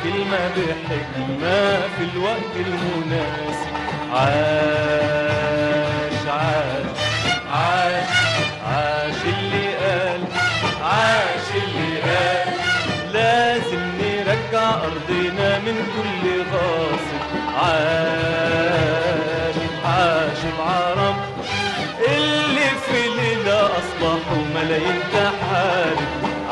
كلمة بحكمة في الوقت المناسب عاش عاش عاش عاش اللي قال عاش اللي قال لازم نرجع أرضنا من كل غاصب عاش عاش العرب اللي في ليلة أصبحوا ملايين تحارب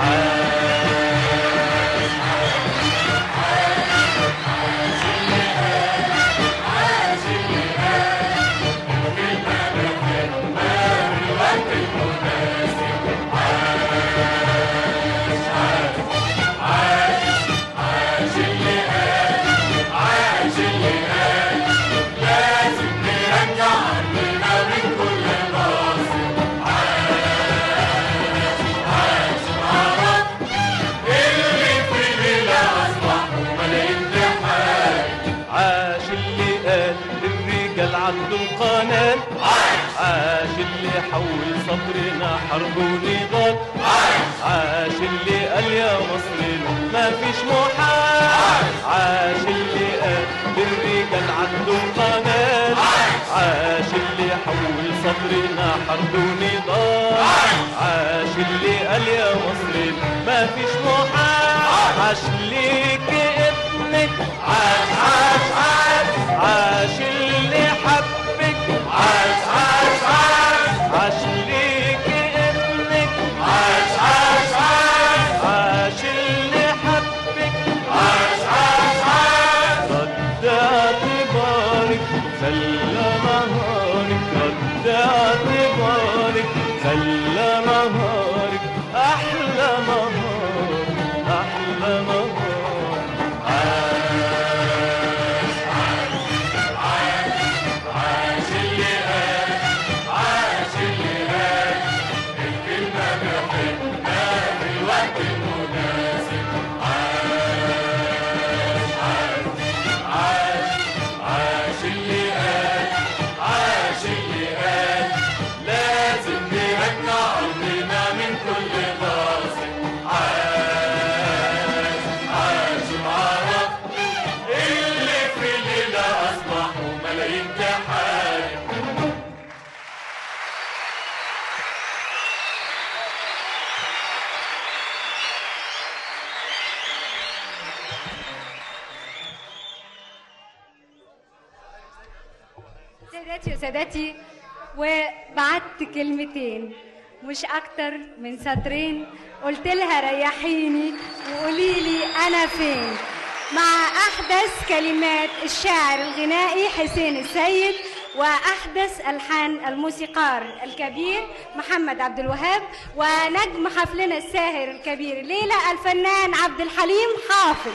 عاش اللي قال الرجال عدوا القناة عاش اللي حول صبرنا حرب ونضال عاش اللي قال يا مصرنا ما فيش محال عاش اللي قال الرجال عدوا القناة عاش اللي حول صبرنا حرب ونضال عاش اللي قال يا مصرنا ما فيش محال عاش ليك ابنك عاش عاش عاش عاش اللي حبك عاش عاش عاش عاش ليك ابنك عاش عاش عاش عاش اللي حبك عاش عاش عاش رد اعتبارك خلى نهارك رد اعتبارك خلى نهارك احلى نهار احلى نهار عاش اللي قال عاش اللي قال لازم نرجع أرضنا من كل غاصب عاش عاش العرب اللي في ليلة أصبحوا ملايين تحارب سادتي وسادتي وبعت كلمتين مش اكتر من سطرين قلت لها ريحيني وقولي لي انا فين مع احدث كلمات الشاعر الغنائي حسين السيد واحدث الحان الموسيقار الكبير محمد عبد الوهاب ونجم حفلنا الساهر الكبير الليله الفنان عبد الحليم حافظ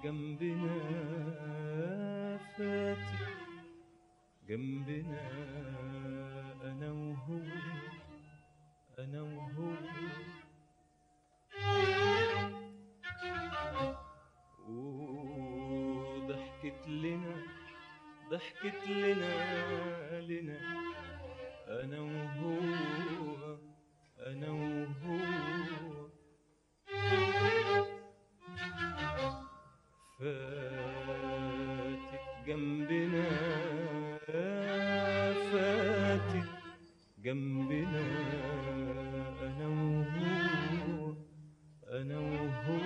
جنبنا فاتي جنبنا أنا وهو أنا وهو وضحكت لنا ضحكت لنا لنا أنا وهو أنا وهو فاتت جنبنا فاتت جنبنا أنا وهو أنا وهو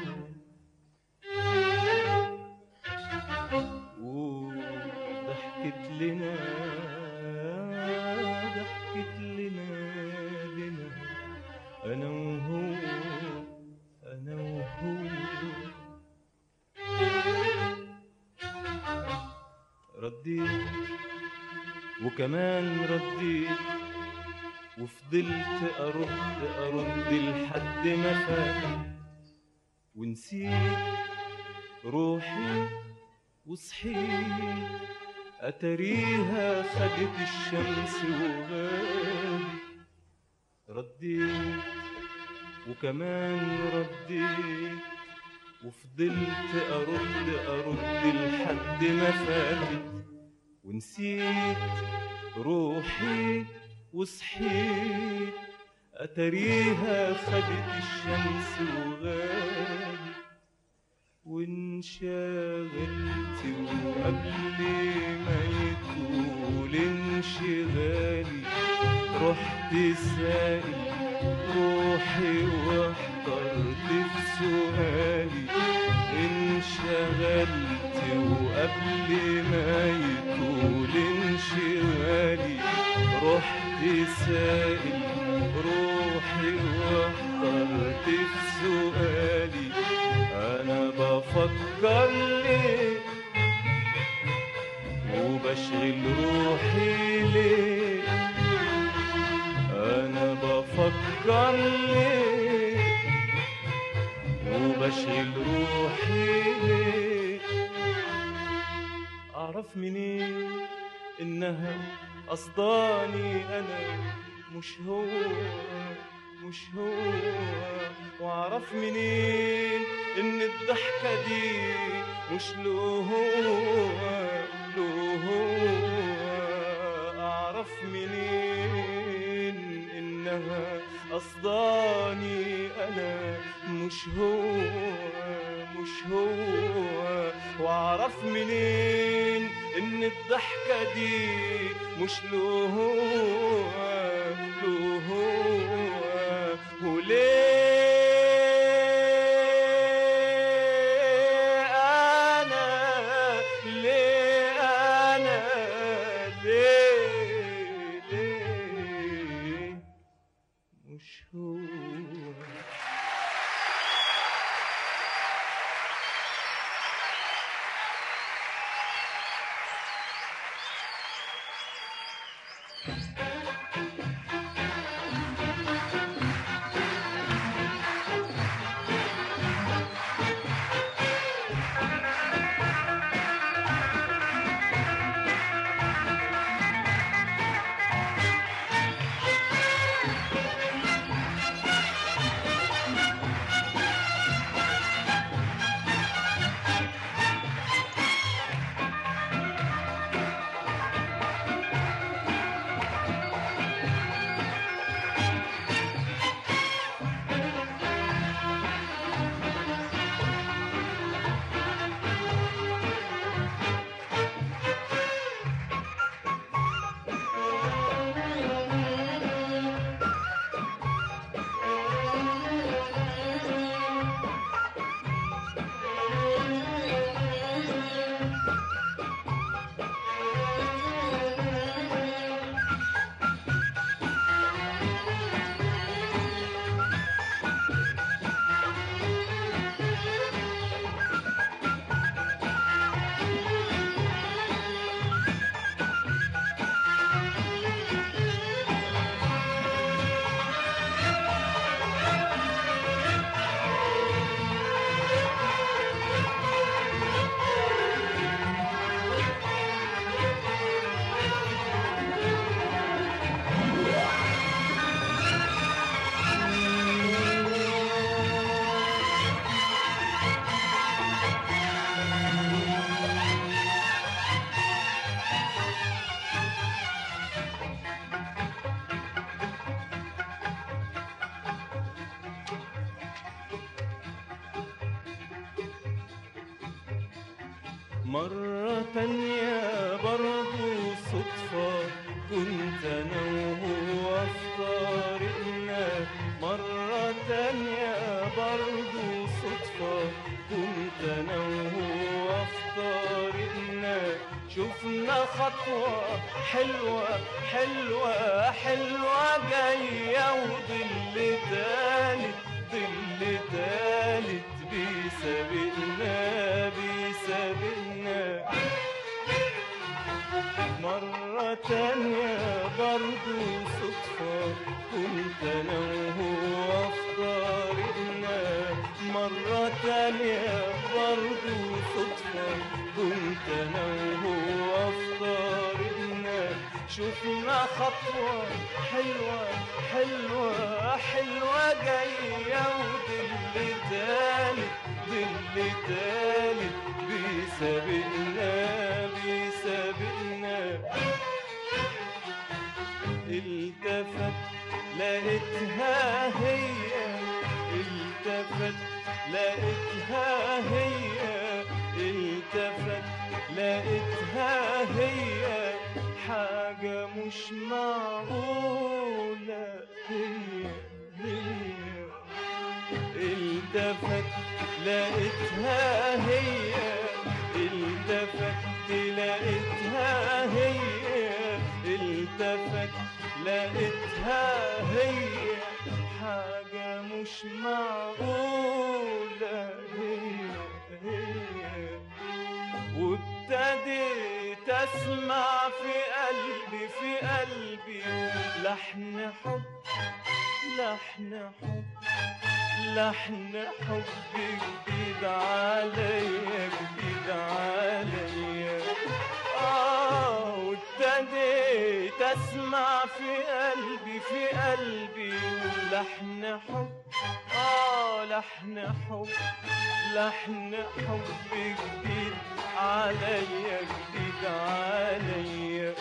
وضحكت لنا ضحكت لنا لنا أنا وهو أنا وهو رديت وكمان رديت وفضلت أرد أرد لحد ما فات ونسيت روحي وصحيت أتريها خدت الشمس وغابت رديت وكمان رديت وفضلت أرد أرد لحد ما فاتت ونسيت روحي وصحيت أتريها خدت الشمس وغابت وانشغلت وقبل ما يطول انشغالي رحت سائل روحي واحترت في سؤالي انشغلت وقبل ما يطول انشغالي رحت سائل روحي واحترت في سؤالي انا بفكر ليه وبشغل روحي ليه انا بفكر ليه وبشغل روحي ليه اعرف منين انها قصداني انا مش هو مش هو واعرف منين ان الضحكة دي مش له هو له هو اعرف منين انها قصداني انا مش هو مش هو واعرف منين ان الضحكة دي مش له هو له هو وليه انا ليه انا ليه ليه مش هو مرة تانية برضو صدفة كنت أنا وهو في طريقنا مرة تانية برضو صدفة كنت أنا وهو في طريقنا شفنا خطوة حلوة حلوة حلوة جاية وظل تالت ظل تالت بيسابقنا بيسابقنا مرة تانية برضو صدفة كنت أنا وهو في طريقنا مرة تانية برضو صدفة كنت أنا وهو في طريقنا شفنا خطوة حلوة حلوة حلوة جاية وظل تالت ظل تالت بيسابقنا بيسابقنا التفت لقيتها هي التفت لقيتها هي التفت لقيتها هي حاجة مش معقولة هي هي التفت لقيتها هي التفت لقيتها هي التفت لقيتها هي حاجة مش معقولة هي هي وابتديت اسمع في قلبي في قلبي لحن حب لحن حب لحن حب جديد عليا جديد عليا آه وابتديت أسمع في قلبي في قلبي لحن حب آه لحن حب لحن حب جديد عليا جديد عليا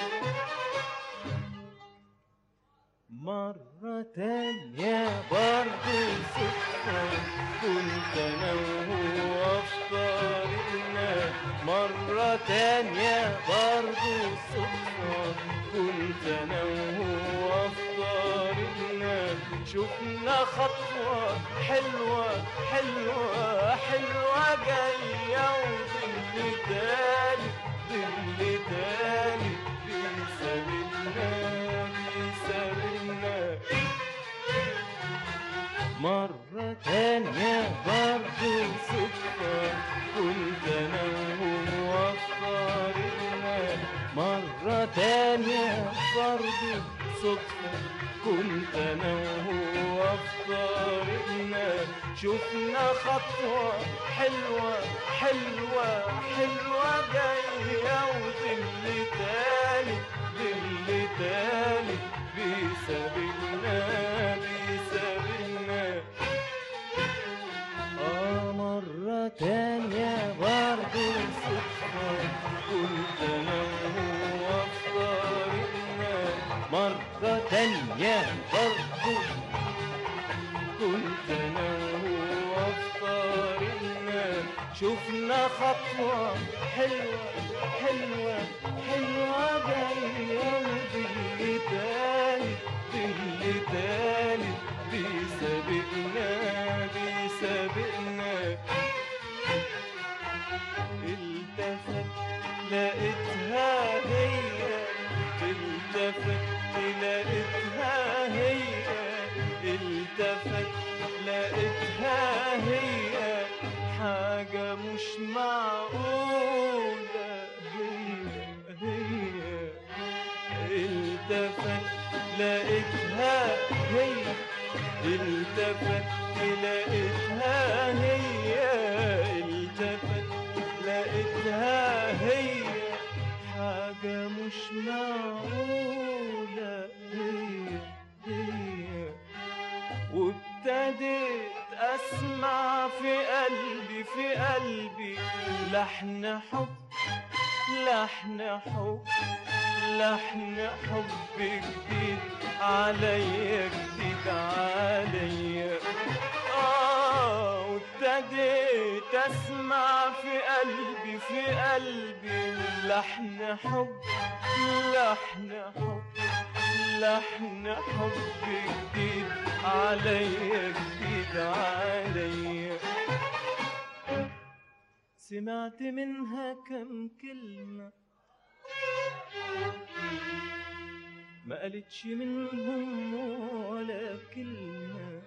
مرة تانية برضو صدفة كنت أنا وهو في طريقنا مرة تانية برضو صدفة كنت أنا وهو في طريقنا شفنا خطوة حلوة حلوة حلوة جاية وظل تالت ظل تالت بيسابقنا بيسابقنا مرة تانية برضو صدفة كنت أنا وهو في طريقنا مرة تانية برضو صدفة كنت أنا وهو في طريقنا شفنا خطوة حلوة حلوة حلوة جاية وظل تالت ظل تالت بيسابقنا بيسابقنا آه مرة تانية برضو صدفة كنت أنا وهو في طريقنا مرة تانية برضو كنت أنا وهو في طريقنا شفنا خطوة حلوة حلوة حلوة جاية وظل تالت ظل تالت بيسابقنا بيسابقنا التفت لقيتها هي التفت لقيتها هي التفت لقيتها هي حاجة مش معقولة هي هي التفت لقيتها هي التفت لقيتها هي التفت لقيتها هي حاجة مش معقولة هي هي وابتديت اسمع في قلبي في قلبي لحن حب لحن حب لحن حب جديد عليا جديد عليا آه وابتديت أسمع في قلبي في قلبي لحن حب لحن حب لحن حب جديد عليا جديد عليا سمعت منها كم كلمة ما قالتش منهم ولا كلمة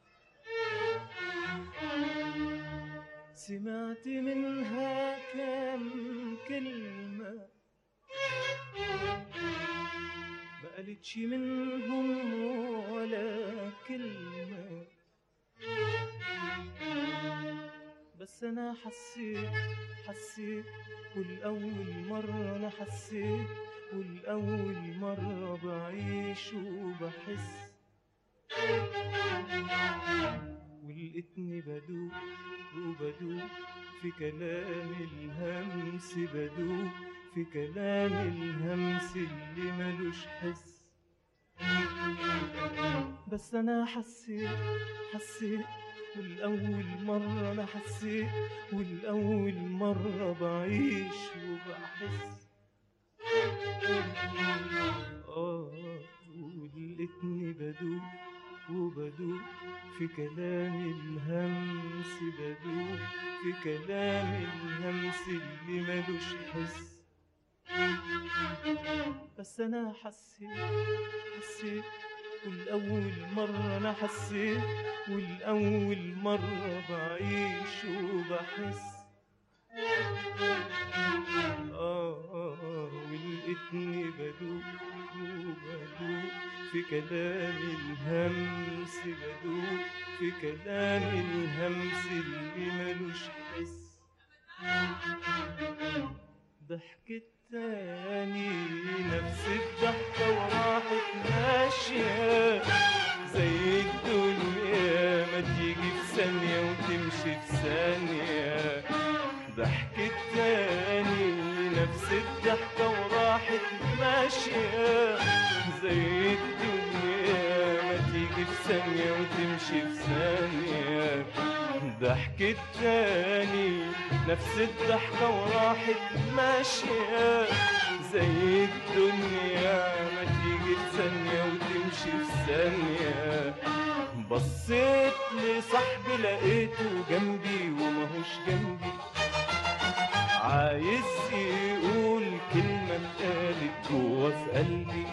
سمعت منها كم كلمة ما قالتش منهم ولا كلمة بس أنا حسيت حسيت والأول مرة أنا حسيت والأول مرة بعيش وبحس ولقيتني بدوب وبدوب في كلام الهمس بدوب في كلام الهمس اللي ملوش حس بس انا حسيت حسيت والأول مرة أنا حسيت والأول مرة بعيش وبحس آه ولقيتني بدوب وبدوب في كلام الهمس بدوب في كلام الهمس اللي ملوش حس بس أنا حسيت حسيت والأول مرة أنا حسيت والأول مرة بعيش وبحس آه آه آه ولقيتني بدوب وبدوب في كلام الهمس بدوب في كلام الهمس اللي ملوش حس ضحكت تاني نفس الضحكة وراحت ماشية زي الدنيا ما تيجي في ثانية وتمشي في ثانية ضحكت تاني نفس الضحكة وراحت ماشية زي الدنيا ما تيجي في ثانية وتمشي في ثانية ضحكت تاني نفس الضحكة وراحت ماشية زي الدنيا ما تيجي في ثانية وتمشي في ثانية بصيت لصاحبي لقيته جنبي وماهوش جنبي عايز يقول كلمة اتقالت جوا في قلبي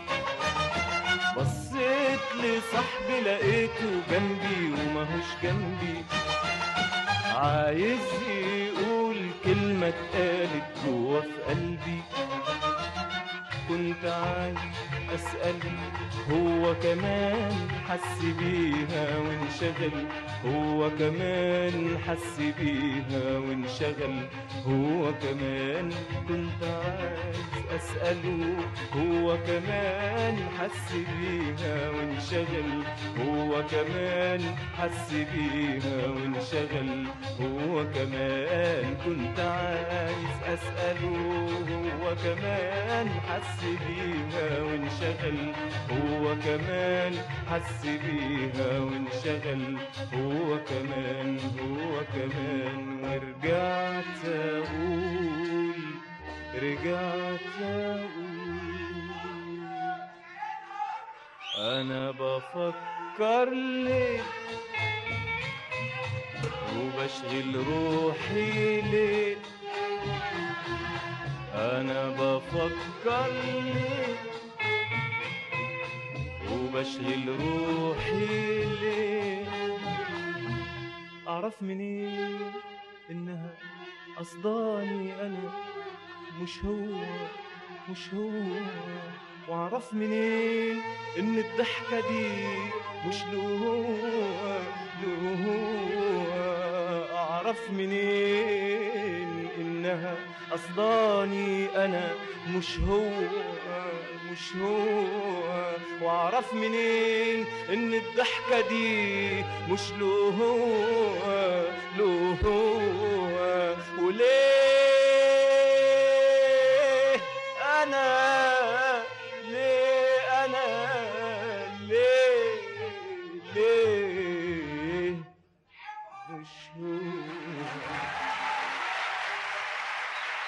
بصيت لصاحبي لقيته جنبي وماهوش جنبي عايز يقول كلمة اتقالت جوا في قلبي كنت عايز أسأل هو كمان حس بيها وانشغل هو كمان حس بيها وانشغل هو كمان كنت عايز أسأله هو كمان حس بيها وانشغل هو كمان حس بيها وانشغل هو كمان كنت عايز أسأله هو كمان حس بيها وانشغل هو كمان حس بيها وانشغل هو كمان هو كمان ورجعت أقول رجعت أقول أنا بفكر ليه وبشغل روحي ليه أنا بفكر ليه وبشغل روحي ليه أعرف منين إنها قصداني أنا مش هو مش هو وأعرف منين إن الضحكة دي مش له هو له هو أعرف منين إنها قصداني أنا مش هو مش هو واعرف منين ان الضحكة دي مش له هو له هو وليه انا ليه انا ليه ليه مش هو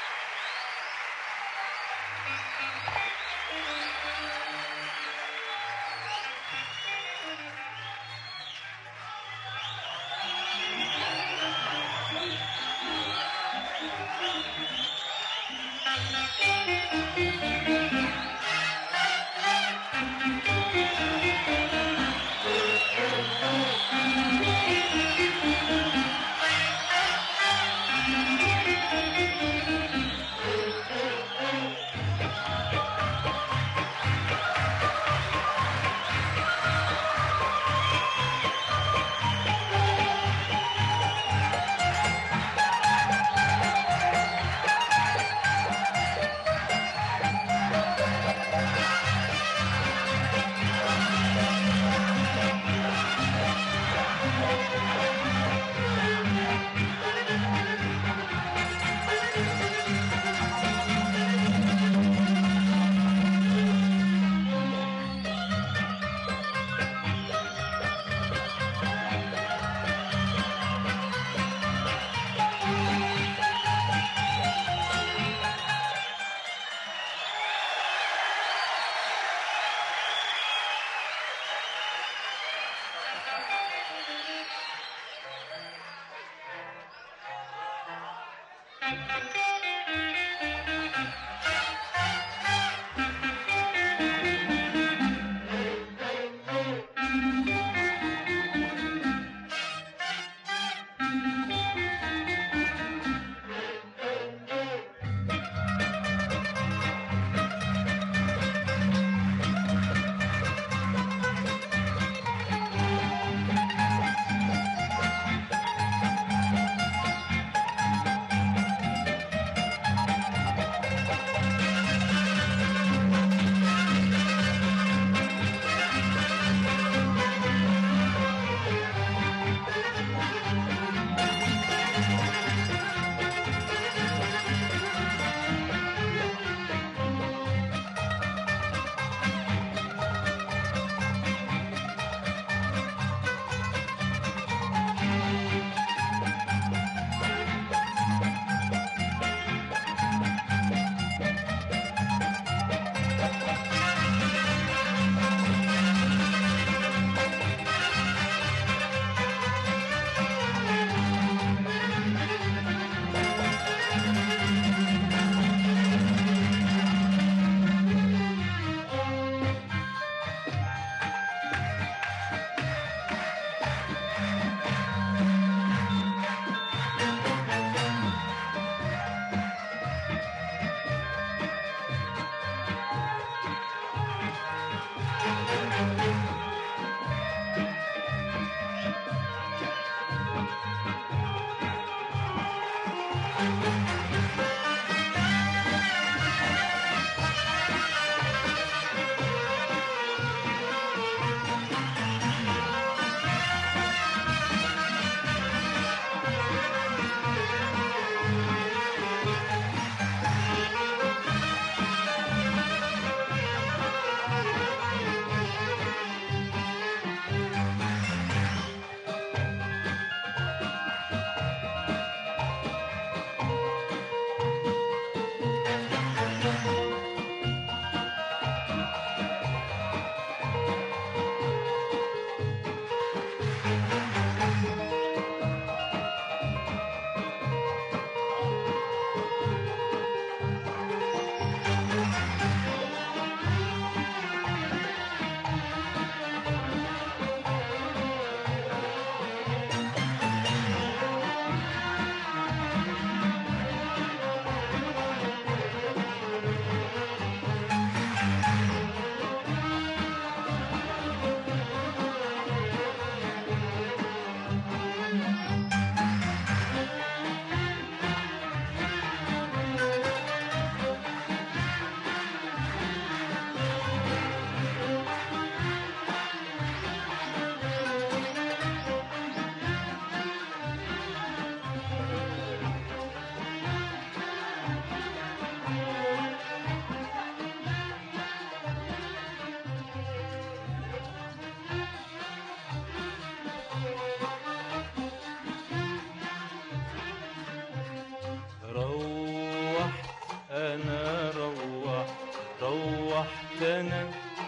روحت انا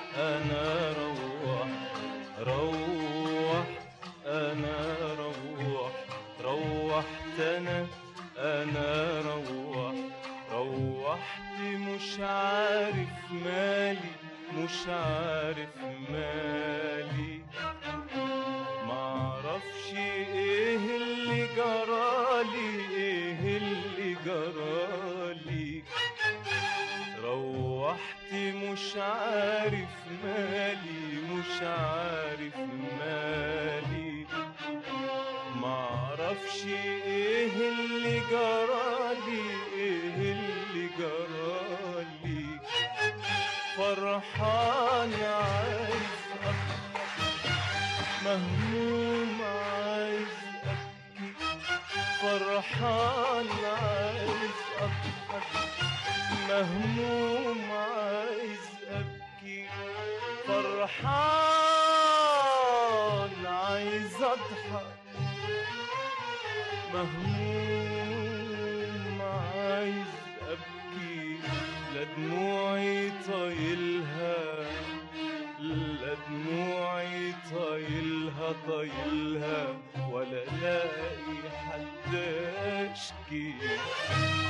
انا روح روح انا روح روحت انا انا روح روحت مش عارف مالي مش عارف مالي معرفش ايه اللي جرالي ايه اللي جرالي روحت مش عارف مالي مش عارف مالي معرفش ايه اللي جرالي ايه اللي جرالي فرحان عايز أبكي مهموم عايز ابكي فرحان عايز أبكي مهموم عايز ابكي فرحان عايز اضحك مهموم عايز ابكي لا دموعي طايلها لا دموعي طايلها طايلها ولا لاقي حد اشكي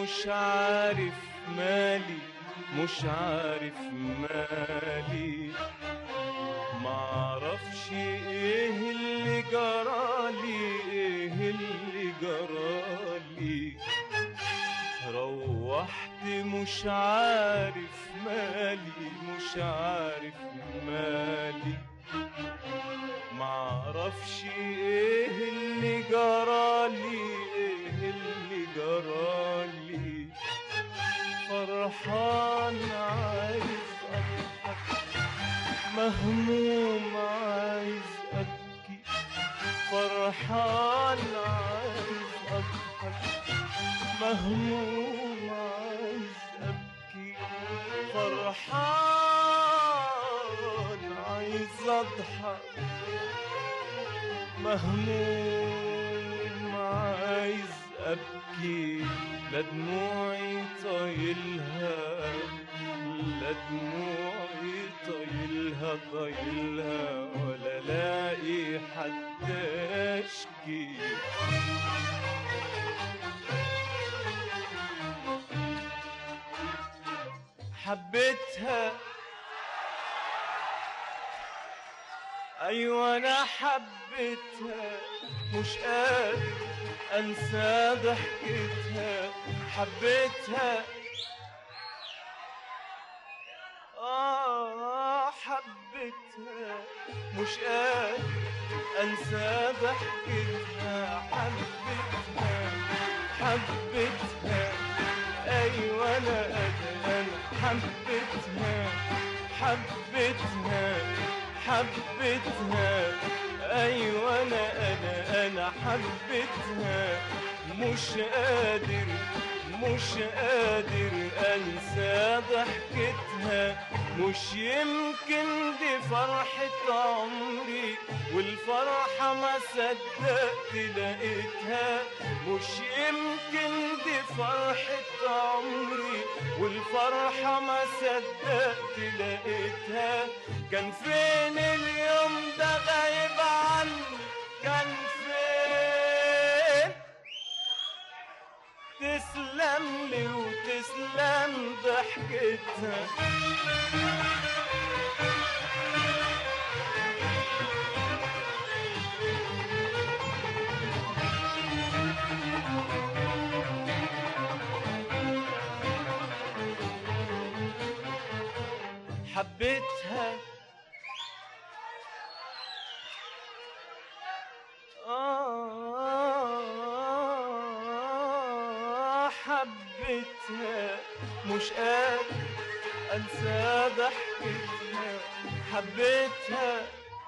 مش عارف مالي مش عارف مالي معرفش ايه اللي جرالي ايه اللي جرالي روحت مش عارف مالي مش عارف مالي معرفش ايه اللي جرالي ايه اللي جرالي فرحان عايز اضحك مهموم عايز ابكي فرحان عايز اضحك مهموم عايز ابكي فرحان عايز اضحك مهموم عايز ابكي لا دموعي طايلها لا دموعي طايلها طايلها ولا لاقي حد اشكي حبيتها ايوه انا حبيتها مش قادر انسى ضحكتها حبيتها آه حبيتها مش قادر أنسى ضحكتها حبيتها حبيتها أيوة أنا أنا أنا حبيتها حبيتها حبيتها أيوة أنا أنا أنا حبيتها مش قادر مش قادر انسى ضحكتها مش يمكن دي فرحة عمري والفرحة ما صدقت لقيتها مش يمكن دي فرحة عمري والفرحة ما صدقت لقيتها كان فين اليوم ده غايب عني كان فين تسلم لي وتسلم ضحكتها حبيتها آه حبيتها مش قادر انسى ضحكتها حبيتها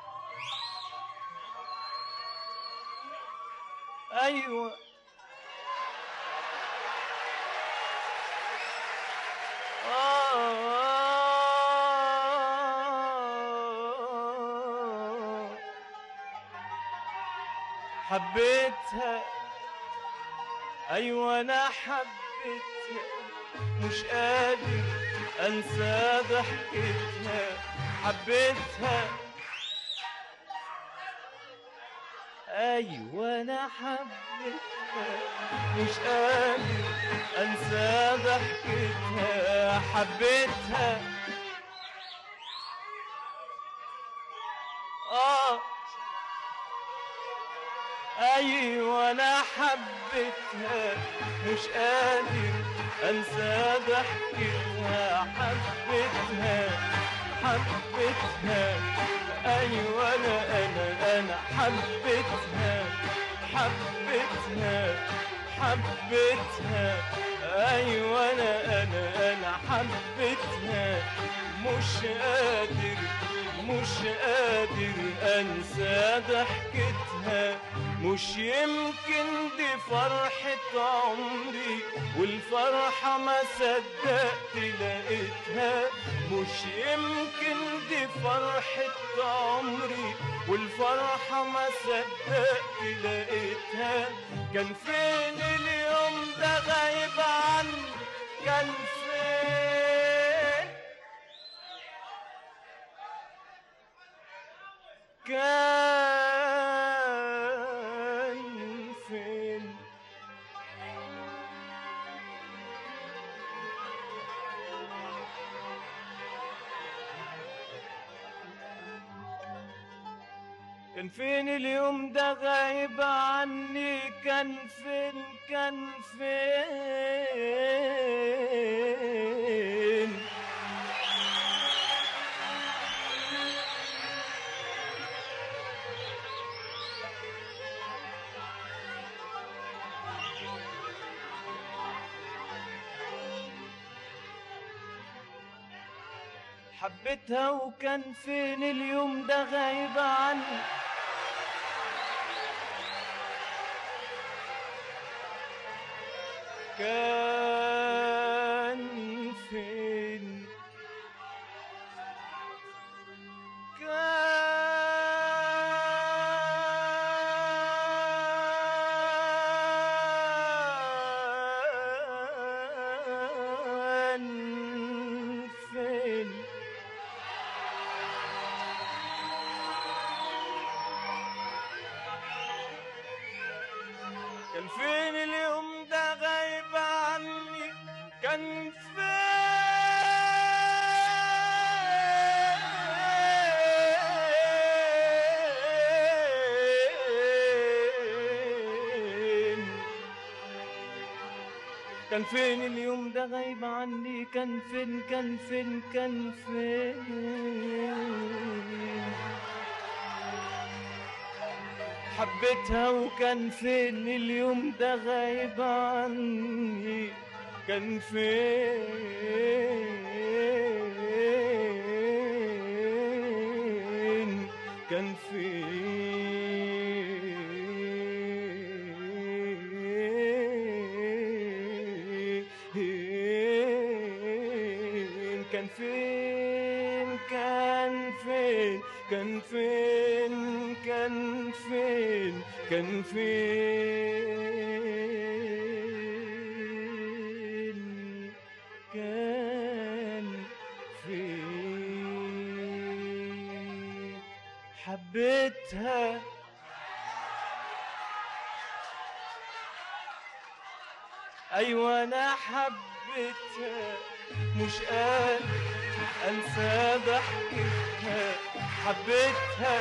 ايوه آه حبيتها ايوه انا حبيتها مش قادر انسى ضحكتها حبيتها ايوه انا حبيتها مش قادر انسى ضحكتها حبيتها اه ايوه انا حبيتها مش قادر انسى ضحكتها حبيتها حبيتها ايوه انا انا انا حبيتها حبيتها حبيتها ايوه انا انا انا حبيتها مش قادر مش قادر انسى ضحكتها مش يمكن دي فرحة عمري والفرحة ما صدقت لقيتها مش يمكن دي فرحة عمري والفرحة ما صدقت لقيتها كان فين اليوم ده غايب عني كان فين كان فين كان فين اليوم ده غايب عني كان فين كان فين حبيتها وكان فين اليوم ده غايب عني كان فين كان فين كان فين اليوم ده غايب عني كان فين كان فين اليوم ده غايب عني كان فين كان فين كان فين حبيتها وكان فين اليوم ده غايب عني كان فين كان فين كان فين كان فين كان فين كان فين كان فين كان فين حبيتها ايوه انا حبيتها مش قادر انسى ضحكتها حبيتها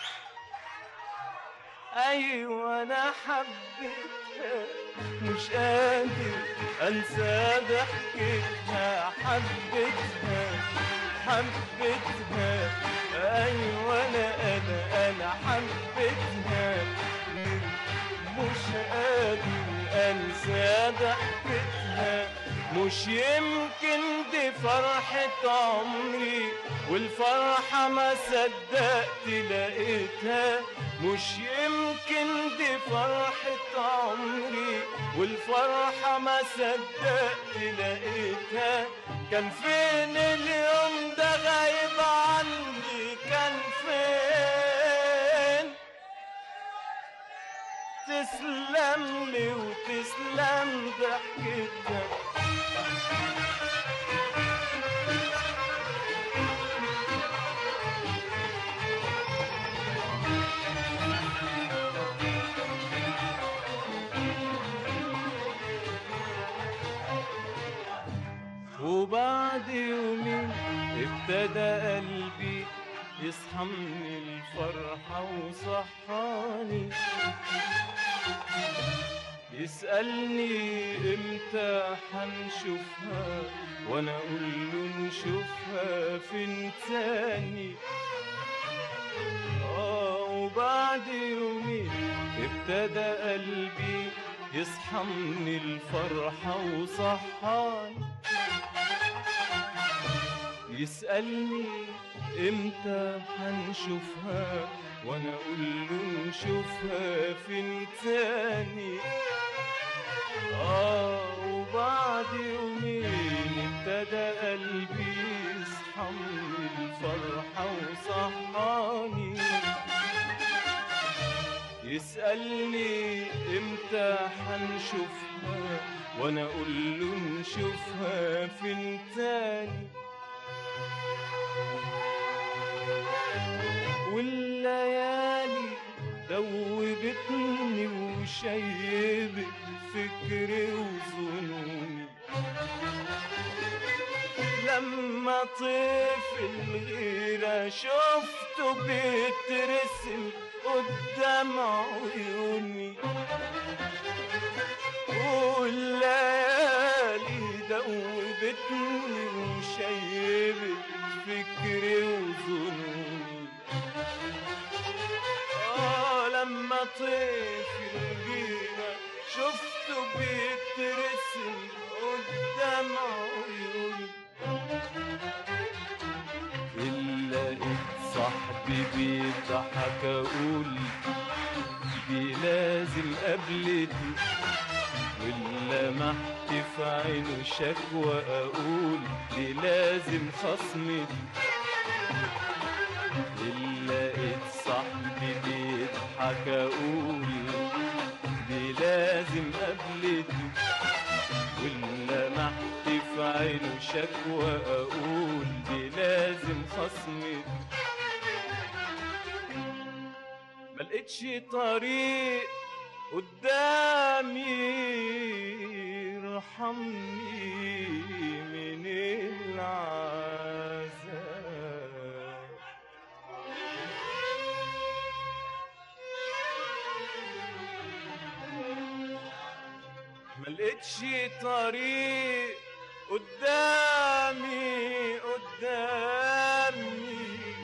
ايوه انا حبيتها مش قادر انسى ضحكتها حبيتها حبيتها ايوه انا انا انا حبيتها مش قادر انسى ضحكتها مش يمكن دي فرحة عمري والفرحة ما صدقت لقيتها مش يمكن دي فرحة عمري والفرحة ما صدقت لقيتها كان فين اليوم ده غايب عني كان فين تسلم لي وتسلم ضحكتها وبعد يومين ابتدى قلبي يصحى من الفرحة وصحاني يسألني امتى حنشوفها وانا اقول له نشوفها فين تاني اه وبعد يومين ابتدى قلبي يصحى من الفرحة وصحاني يسألني امتى هنشوفها وانا اقول له نشوفها فين تاني اه وبعد يومين ابتدى قلبي يصحى من الفرحة وصحاني يسألني امتى حنشوفها وانا اقول له نشوفها فين تاني والليالي دوبتني وشيبت فكري وظنوني لما لما طيف الغيرة شفته بيترسم قدام عيوني والليالي دوبتني وشيبت فكري وظنوني آه لما طيف الغيرة شفته بيترسم قدام عيوني إلا لقيت صاحبي بيضحك أقول دي لازم قبلتي ولا محت في عينه شكوى أقول دي لازم خصمتي إلا لقيت صاحبي بيضحك أقول دي لازم قبلتي ولا محت في عينه شكوى أقول دي لازم خصمتي ملقتش طريق قدامي ارحمني من العذاب ملقتش طريق قدامي قدامي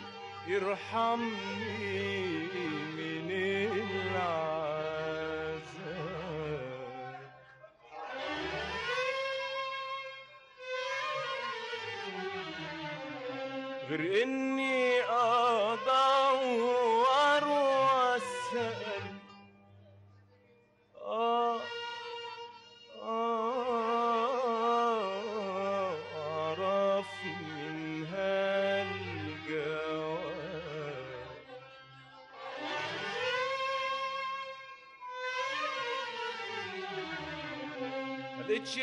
يرحمني من العذاب غير اني ادور واسال آه آه أعرف من هالجواب ملقتش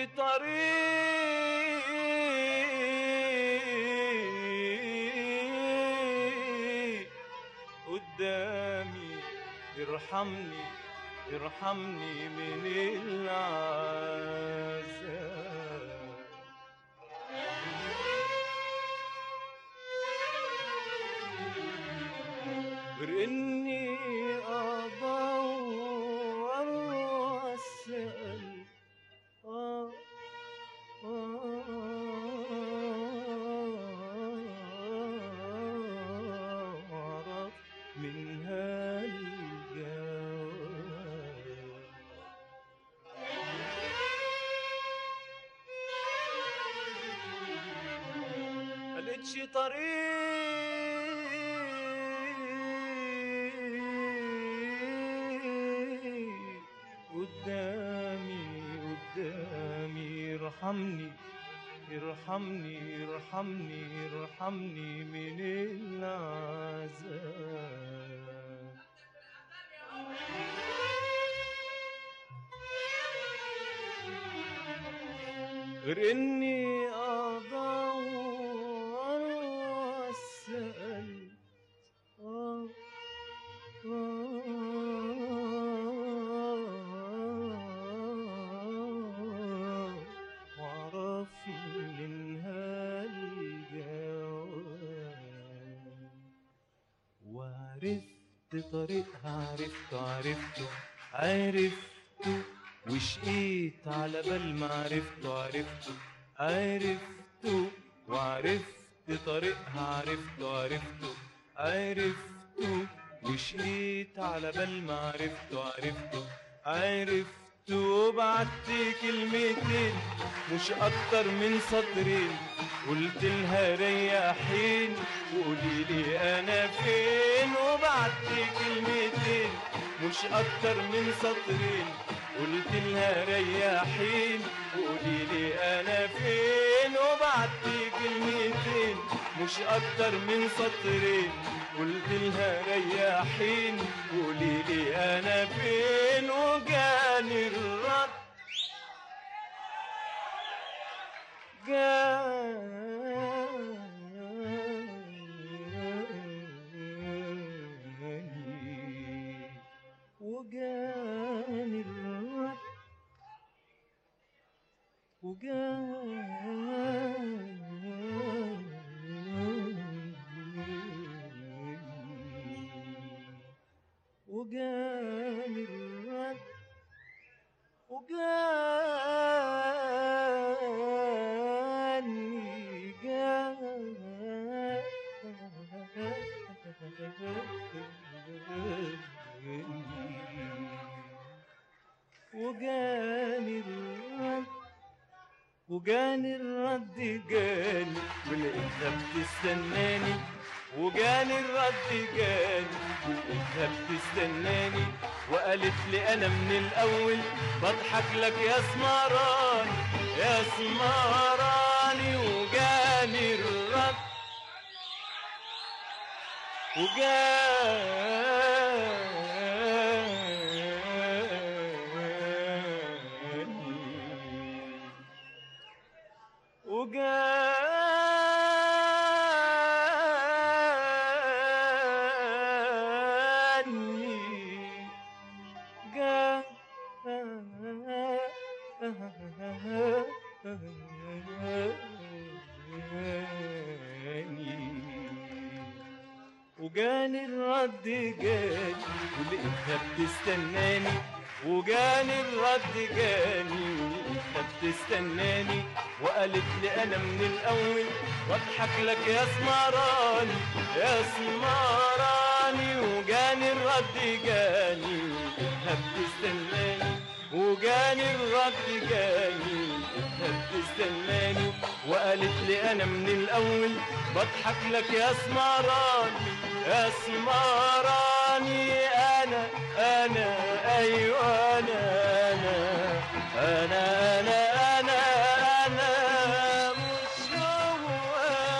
طريق قدامي ارحمني ارحمني من العذاب غير اني ادور واسال آه أعرف من هالجواب ملقتش طريق قدامي قدامي ارحمني ارحمني ارحمني ارحمني من العذاب غير اني ادور واسال آه آه واعرف من هالجواب وعرفت طريقها عرفته عرفته عرفته وشقيت على بال ما عرفته عرفته عرفته وعرفت طريقها عرفته عرفته عرفته وشقيت على بال ما عرفته عرفته عرفته وبعت كلمتين مش اكتر من سطرين قلت لها ريحين وقولي لي انا فين وبعت كلمتين مش اكتر من سطرين قلت لها ريحين وقولي لي انا فين وبعت كلمتين مش اكتر من سطرين قلت لها ريحين قولي لي انا فين وجاني الرد جاني وجاني الرد وجاني وجاني الرد جاني ولقيتها بتستناني وجاني الرد جاني ولقيتها بتستناني وقالت لي انا من الاول بضحك لك يا سمراني يا سمراني وجاني الرد وجاني وجاني جاني وجاني الرد جاني ولقيتها بتستناني وجاني الرد جاني ولقيتها بتستناني وقالت لي انا من الاول واضحك لك يا سمراني يا سمراني وجاني الرد جاني ولقيتها بتستناني وجاني الرد جاني ولقيتها بتستناني وقالت لي انا من الاول بضحك لك يا سمراني يا سمراني انا انا ايوه انا انا انا انا انا انا مش هو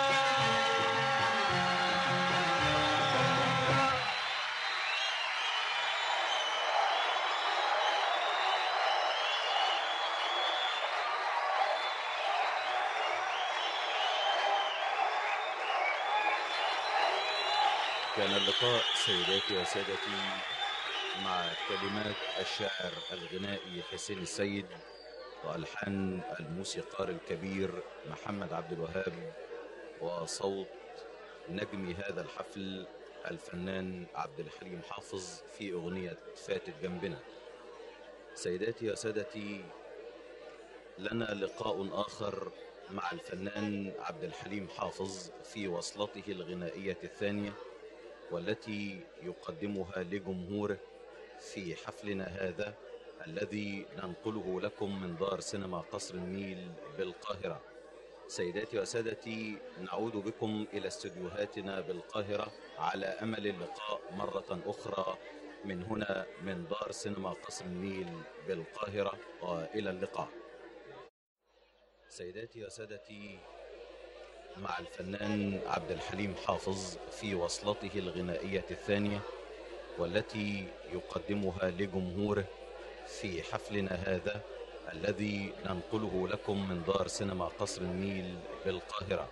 كان اللقاء سيداتي وسادتي مع كلمات الشاعر الغنائي حسين السيد والحان الموسيقار الكبير محمد عبد الوهاب وصوت نجم هذا الحفل الفنان عبد الحليم حافظ في اغنيه فاتت جنبنا سيداتي وسادتي لنا لقاء اخر مع الفنان عبد الحليم حافظ في وصلته الغنائيه الثانيه والتي يقدمها لجمهوره في حفلنا هذا الذي ننقله لكم من دار سينما قصر النيل بالقاهرة سيداتي وسادتي نعود بكم إلى استديوهاتنا بالقاهرة على أمل اللقاء مرة أخرى من هنا من دار سينما قصر النيل بالقاهرة وإلى اللقاء سيداتي وسادتي مع الفنان عبد الحليم حافظ في وصلته الغنائية الثانية والتي يقدمها لجمهوره في حفلنا هذا الذي ننقله لكم من دار سينما قصر النيل بالقاهرة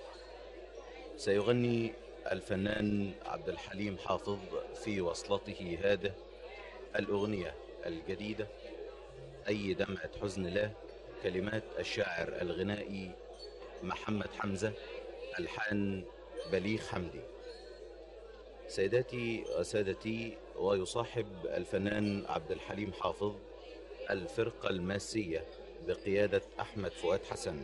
سيغني الفنان عبد الحليم حافظ في وصلته هذه الأغنية الجديدة أي دمعة حزن له كلمات الشاعر الغنائي محمد حمزة ألحان بليغ حمدي سيداتي وسادتي ويصاحب الفنان عبد الحليم حافظ الفرقة الماسية بقيادة أحمد فؤاد حسن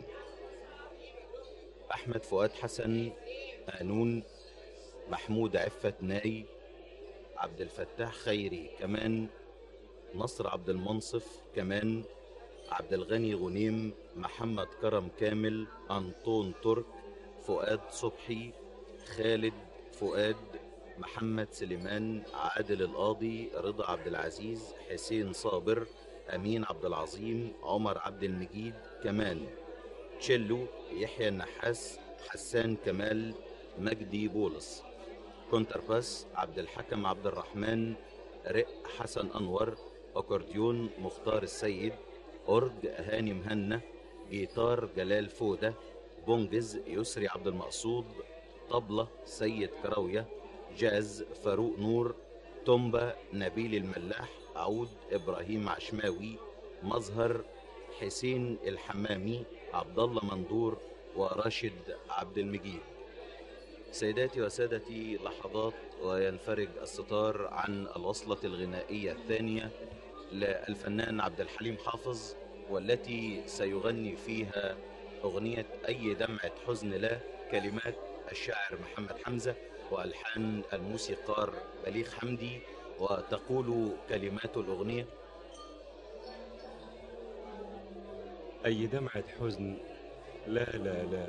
أحمد فؤاد حسن قانون محمود عفت ناي عبد الفتاح خيري كمان نصر عبد المنصف كمان عبد الغني غنيم محمد كرم كامل أنطون ترك فؤاد صبحي خالد فؤاد محمد سليمان عادل القاضي رضا عبد العزيز حسين صابر أمين عبد العظيم عمر عبد المجيد كمان تشيلو يحيى النحاس حسان كمال مجدي بولس كونترباس عبد الحكم عبد الرحمن رق حسن أنور أكورديون مختار السيد أورج هاني مهنا جيتار جلال فودة بونجز يسري عبد المقصود طبلة سيد كراوية جاز فاروق نور تومبا نبيل الملاح عود إبراهيم عشماوي مظهر حسين الحمامي عبد الله مندور وراشد عبد المجيد سيداتي وسادتي لحظات وينفرج الستار عن الوصلة الغنائية الثانية للفنان عبد الحليم حافظ والتي سيغني فيها أغنية أي دمعة حزن له كلمات الشاعر محمد حمزة وألحان الموسيقار بليغ حمدي وتقول كلمات الأغنية أي دمعة حزن لا لا لا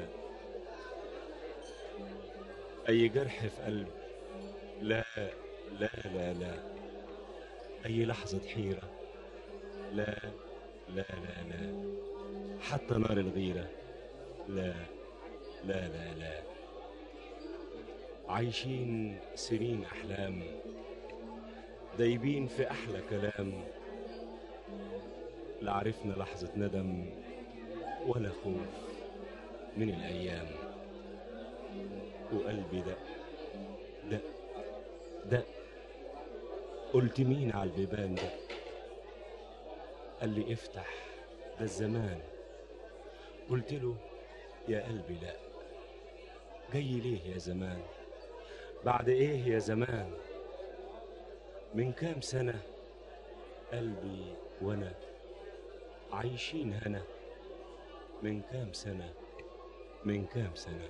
أي جرح في قلب لا لا لا لا أي لحظة حيرة لا لا لا لا حتى نار الغيرة لا لا لا لا عايشين سنين أحلام دايبين في أحلى كلام لا عرفنا لحظة ندم ولا خوف من الأيام وقلبي دق دق دق قلت مين على البيبان ده قال لي افتح ده الزمان قلت له يا قلبي لا جاي ليه يا زمان بعد ايه يا زمان من كام سنة قلبي وانا عايشين هنا من كام سنة من كام سنة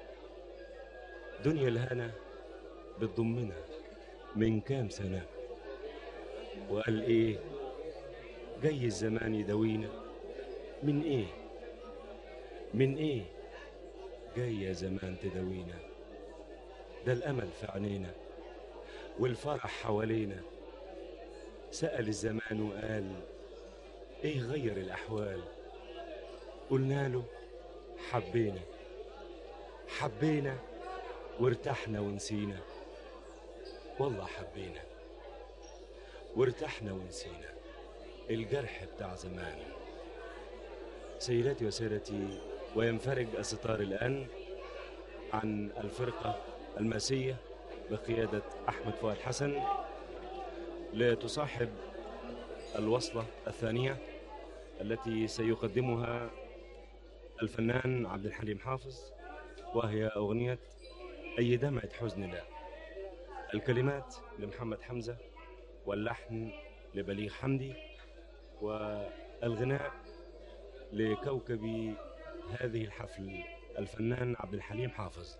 دنيا الهنا بتضمنا من كام سنة وقال ايه جاي الزمان يداوينا من ايه من ايه جاي يا زمان تداوينا ده الامل في عينينا والفرح حوالينا سأل الزمان وقال ايه غير الاحوال قلنا له حبينا حبينا وارتحنا ونسينا والله حبينا وارتحنا ونسينا الجرح بتاع زمان سيداتي وسادتي وينفرج الستار الآن عن الفرقة الماسية بقيادة أحمد فؤاد حسن لتصاحب الوصلة الثانية التي سيقدمها الفنان عبد الحليم حافظ وهي أغنية أي دمعة حزن لا الكلمات لمحمد حمزة واللحن لبليغ حمدي والغناء لكوكب هذه الحفل الفنان عبد الحليم حافظ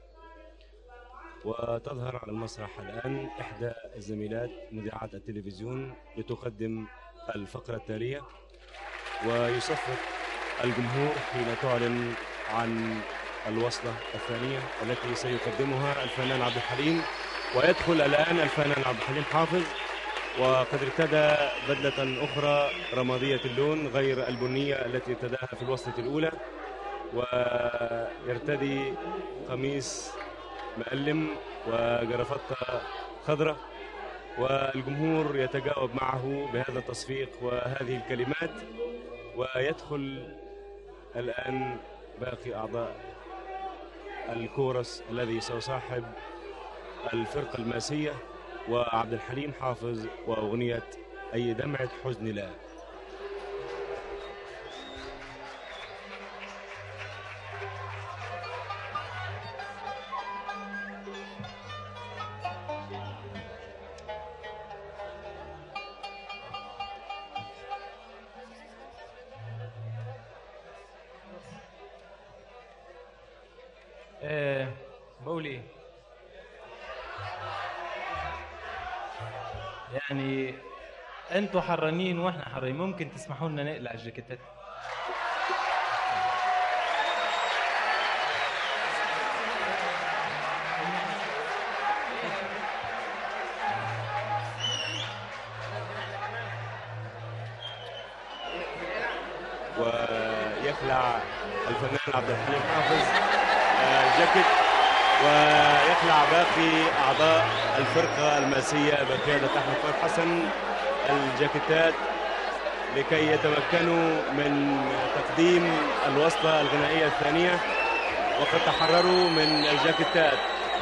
وتظهر على المسرح الآن إحدى الزميلات مذيعات التلفزيون لتقدم الفقرة التالية ويصفق الجمهور حين تعلن عن الوصلة الثانية التي سيقدمها الفنان عبد الحليم ويدخل الآن الفنان عبد الحليم حافظ وقد ارتدى بدلة أخرى رمادية اللون غير البنية التي ارتداها في الوصلة الأولى ويرتدي قميص مألم وجرافطة خضراء والجمهور يتجاوب معه بهذا التصفيق وهذه الكلمات ويدخل الآن باقي أعضاء الكورس الذي سيصاحب الفرقة الماسية وعبد الحليم حافظ وأغنية أي دمعة حزن لا آه بقول ايه يعني انتوا حرانين واحنا حرانين ممكن تسمحوا لنا نقلع الجاكيتات ويخلع الفنان عبد الحليم حافظ آه، الجاكيت ويخلع باقي أعضاء الفرقة الماسية بقيادة أحمد فؤاد حسن الجاكيتات لكي يتمكنوا من تقديم الوصلة الغنائية الثانية وقد تحرروا من الجاكيتات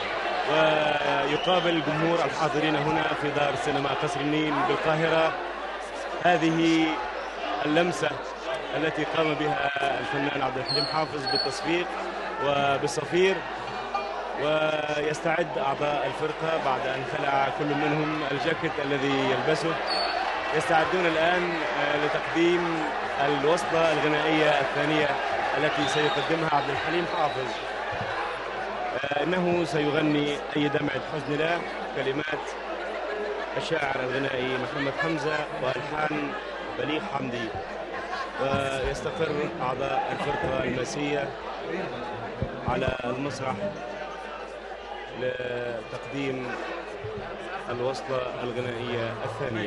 ويقابل جمهور الحاضرين هنا في دار سينما قصر النيل بالقاهرة هذه اللمسة التي قام بها الفنان عبد الحليم حافظ بالتصفيق وبالصفير ويستعد أعضاء الفرقة بعد أن خلع كل منهم الجاكيت الذي يلبسه يستعدون الآن آه، لتقديم الوصلة الغنائية الثانية التي سيقدمها عبد الحليم حافظ آه، إنه سيغني أي دمعة حزن لا كلمات الشاعر الغنائي محمد حمزة وألحان بليغ حمدي ويستقر أعضاء الفرقة الماسية على المسرح لتقديم الوصلة الغنائية الثانية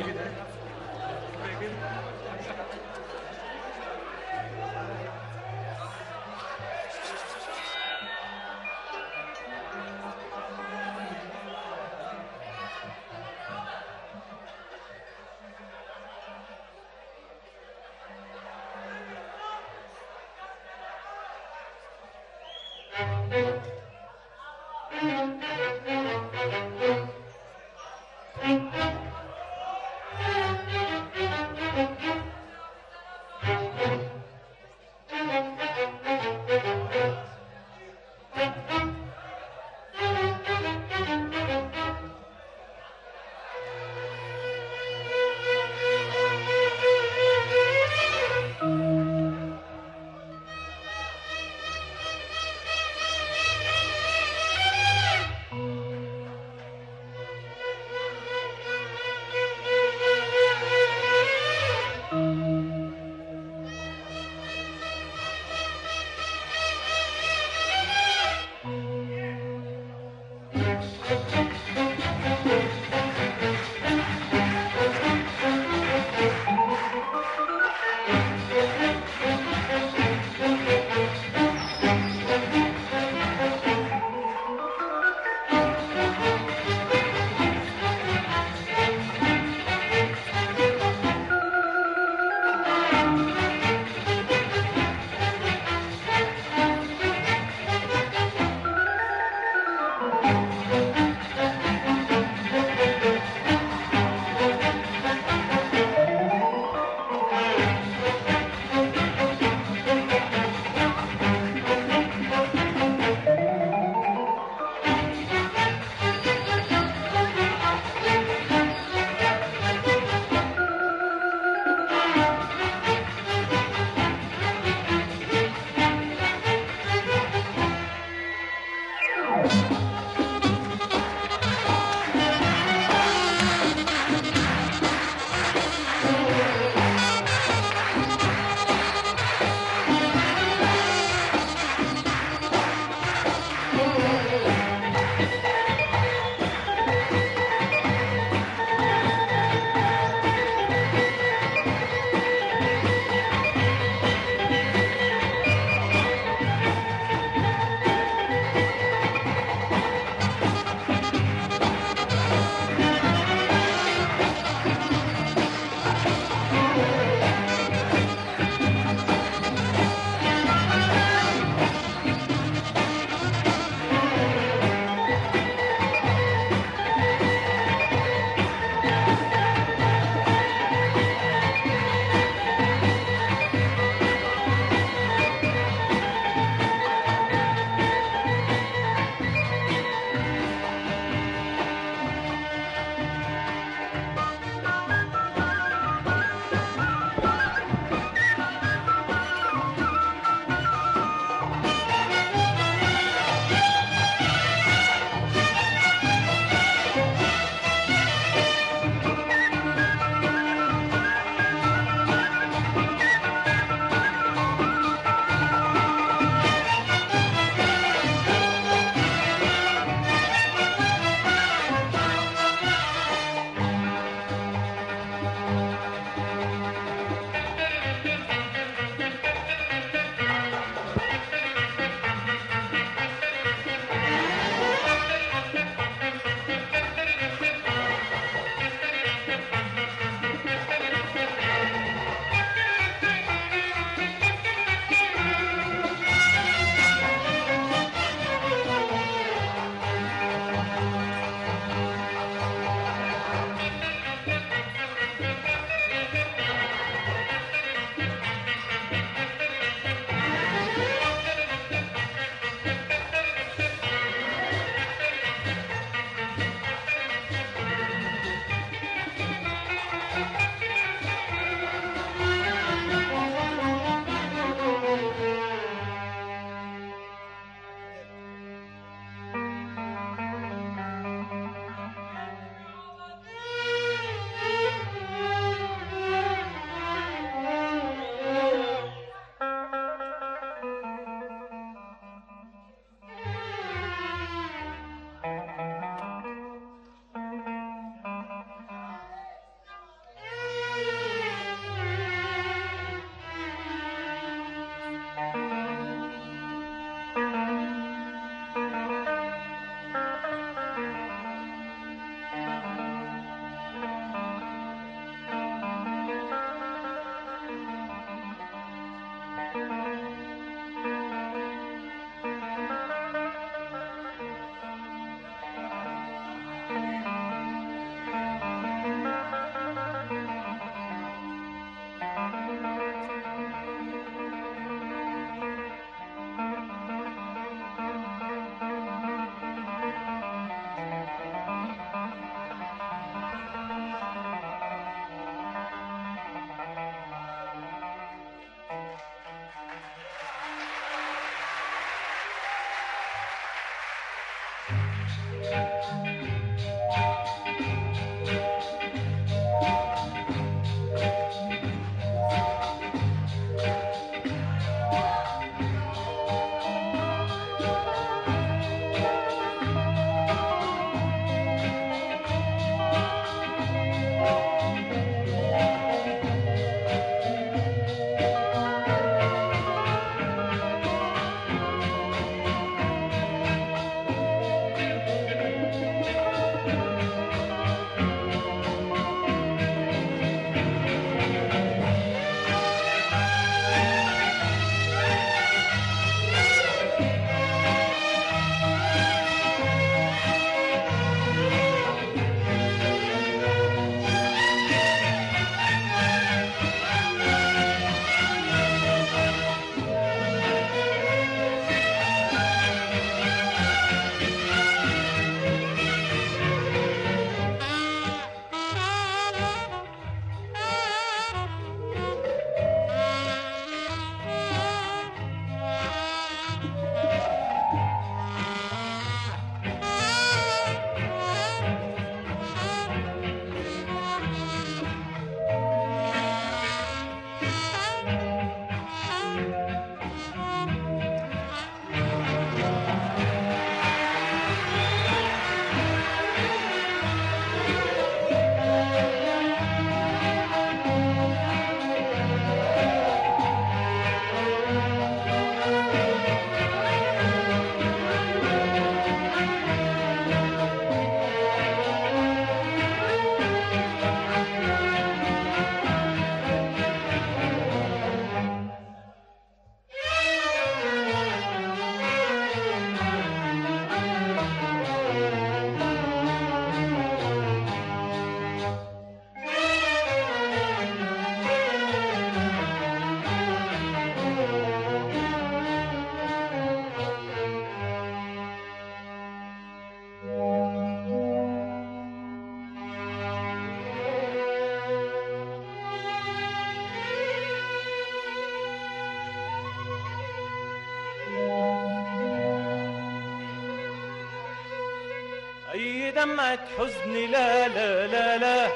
أي دمعة حزن لا لا لا لا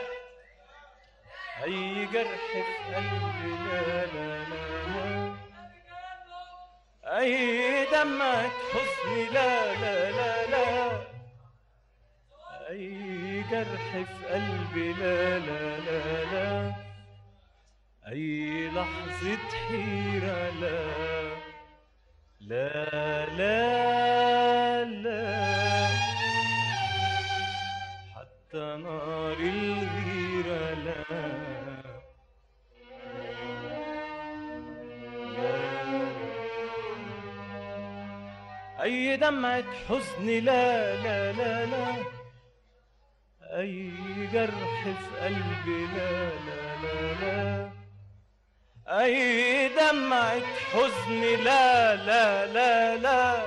أي جرح في قلبي لا لا لا لا أي دمعة حزن لا لا لا لا أي جرح في قلبي لا لا لا لا أي لحظة حيرة لا لا لا لا حتى نار الغيرة لا لا. أي دمعة حزن لا لا لا لا أي جرح في قلبي لا لا لا لا أي دمعة حزن لا لا لا لا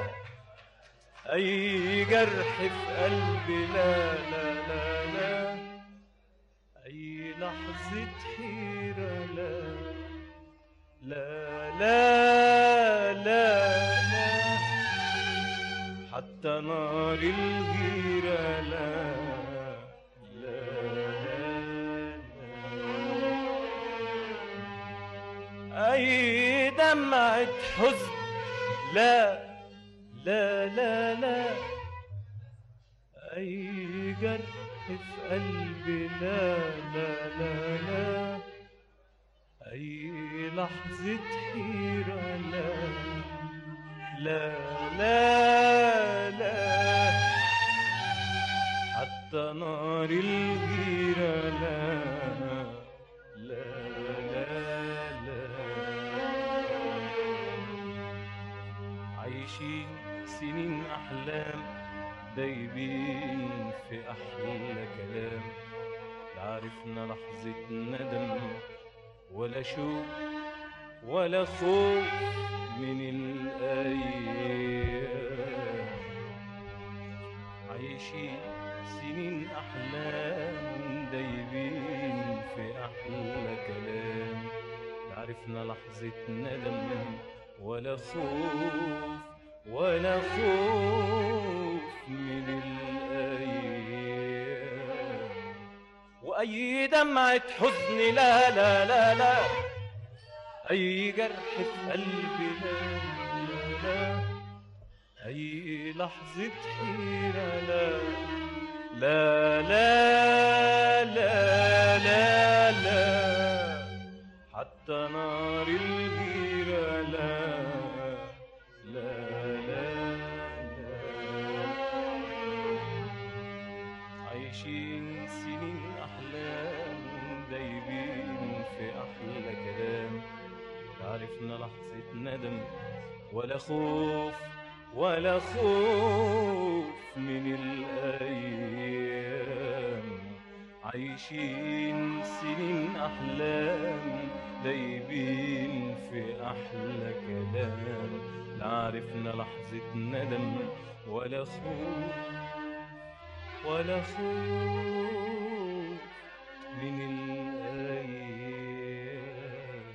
أي جرح في قلبي لا لا لا لا أي لحظة حيرة لا لا لا لا لا حتى نار الغيرة لا لا لا أي دمعة حزن لا لا لا لا أي جرح في قلبي لا لا لا لا أي لحظة حيرة لا لا لا لا حتى نار الغيرة لا لا لا لا عايشين سنين أحلام دايبين في أحلى كلام لا عرفنا لحظة ندم ولا شوق ولا خوف من الأيام عايشين سنين أحلام دايبين في أحلى كلام لا عرفنا لحظة ندم ولا خوف ولا خوف من أي دمعة حزن لا لا لا لا أي جرح في قلبي لا لا لا أي لحظة حيرة لا لا لا لا لا لا حتى نار الغيرة لا لا لا لا عايشين سنين أحلام دايبين في أحلى كلام لا عرفنا لحظة ندم ولا خوف ولا خوف من الأيام عايشين سنين أحلام دايبين في أحلى كلام لا عرفنا لحظة ندم ولا خوف ولا خوف من الأيام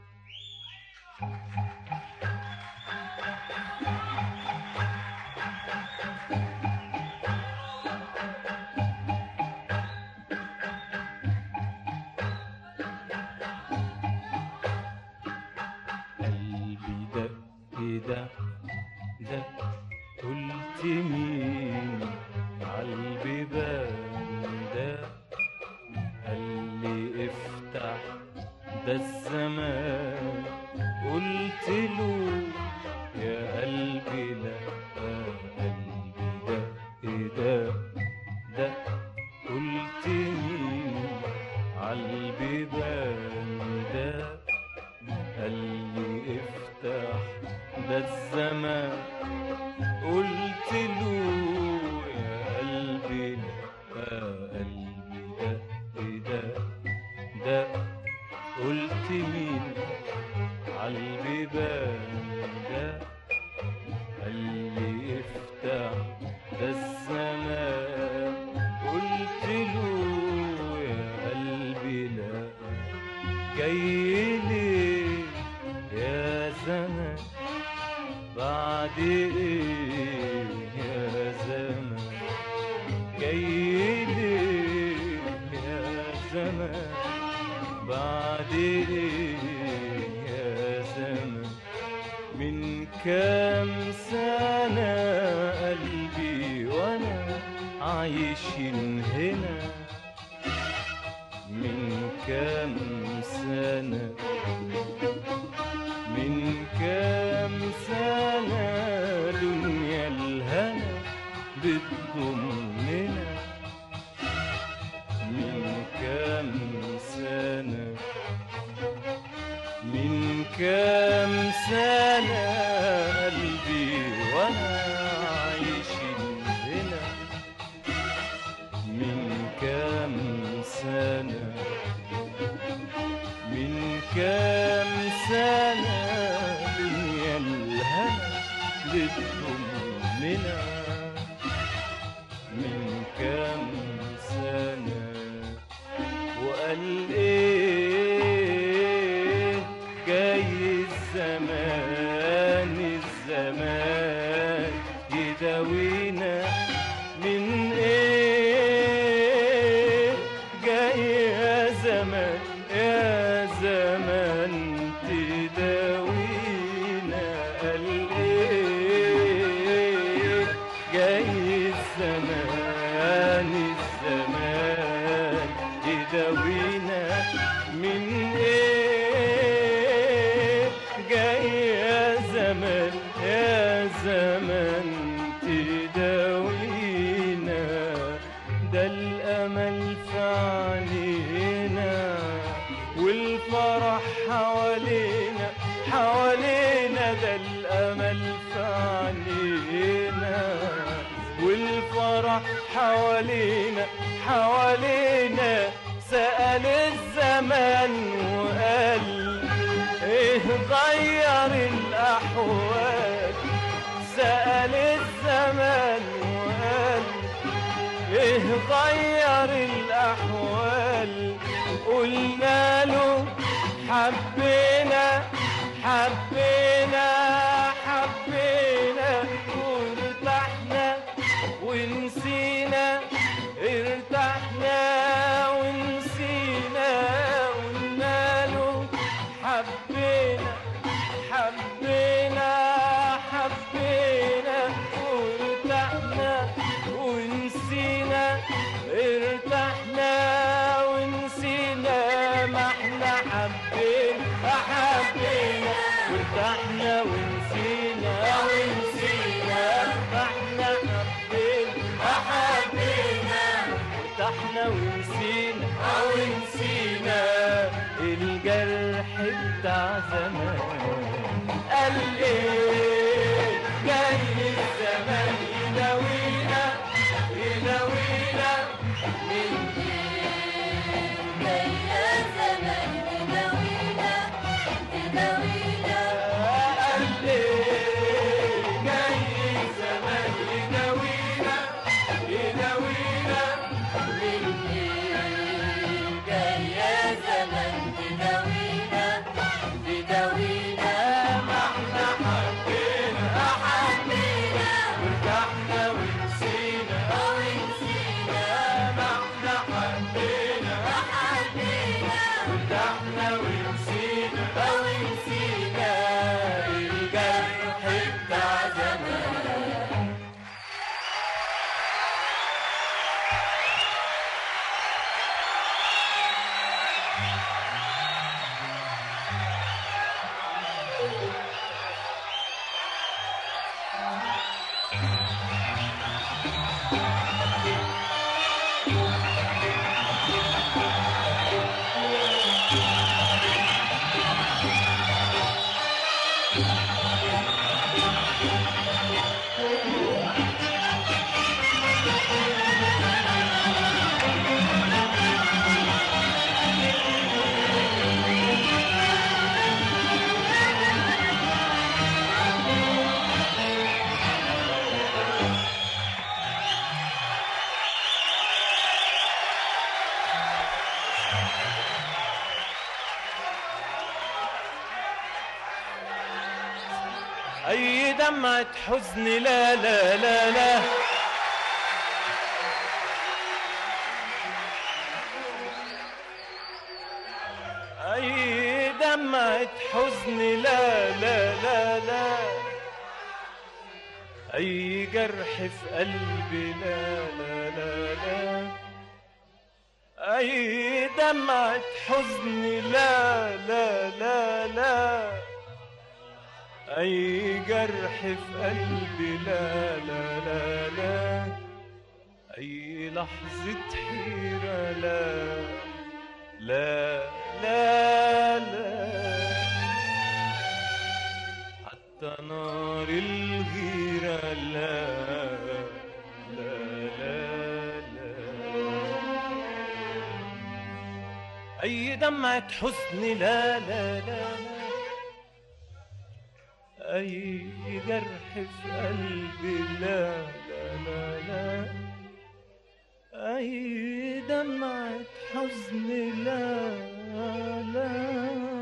قلبي دق دق دق قلت مين عالبيبان ده قال لي افتح ده الزمان قلت له يا قلبي لا قلبي ده ده ده قلت مين عالبيبان ده قال لي افتح ده الزمان قلت له يا قلبي لا قلبي ده إيه ده ده قلت مين عالبيبان ده قال لي افتح ده الزمان قلت له يا قلبي لا جاي ليه يا زمان بعد ايه يا زمان جاي ليه يا زمان بعد ايه يا زمان من كام سنة قلبي وانا عايشين هنا من كام سنة من كام سنة دنيا الهنا بتضمنا من كام سنة من كام سنة قلبي وانا عايشين هنا من كام سنة من كام سنة دنيا الهنا بتضمنا من كام سنة وقال ايه جاي الزمان الزمان يداوينا من ايه جاي يا زمان يا زمان تداوينا قال ايه جاي الزمان الزمان يداوينا من ايه جاي يا زمان يا زمان تداوينا ده الامل في عينينا والفرح حوالينا حوالينا ده الامل في عينينا والفرح حوالينا حوالينا سأل الزمان وقال ايه غير الاحوال سأل الزمان وقال ايه غير الاحوال قلنا له حبينا حبينا حبينا وارتحنا ونسينا ارتحنا ونسينا ارتحنا ونسينا أو نسينا الجرح بتاع زمان قال ايه جاي الزمان يداوينا يداوينا من قال ايه جاي الزمان يداوينا يداوينا من ما احنا حبينا وارتحنا ونسينا ما احنا حبينا وارتحنا ونسينا الجرح بتاع زمان أي دمعة حزن لا لا لا لا أي دمعة حزن لا لا لا لا أي جرح في قلبي لا لا لا لا أي دمعة حزن لا لا لا لا أي جرح في قلبي لا لا لا لا أي لحظة حيرة لا لا لا لا حتى نار الغيرة لا لا لا لا أي دمعة حزن لا لا لا لا أي جرح في قلبي لا لا لا لا أي دمعة حزن لا لا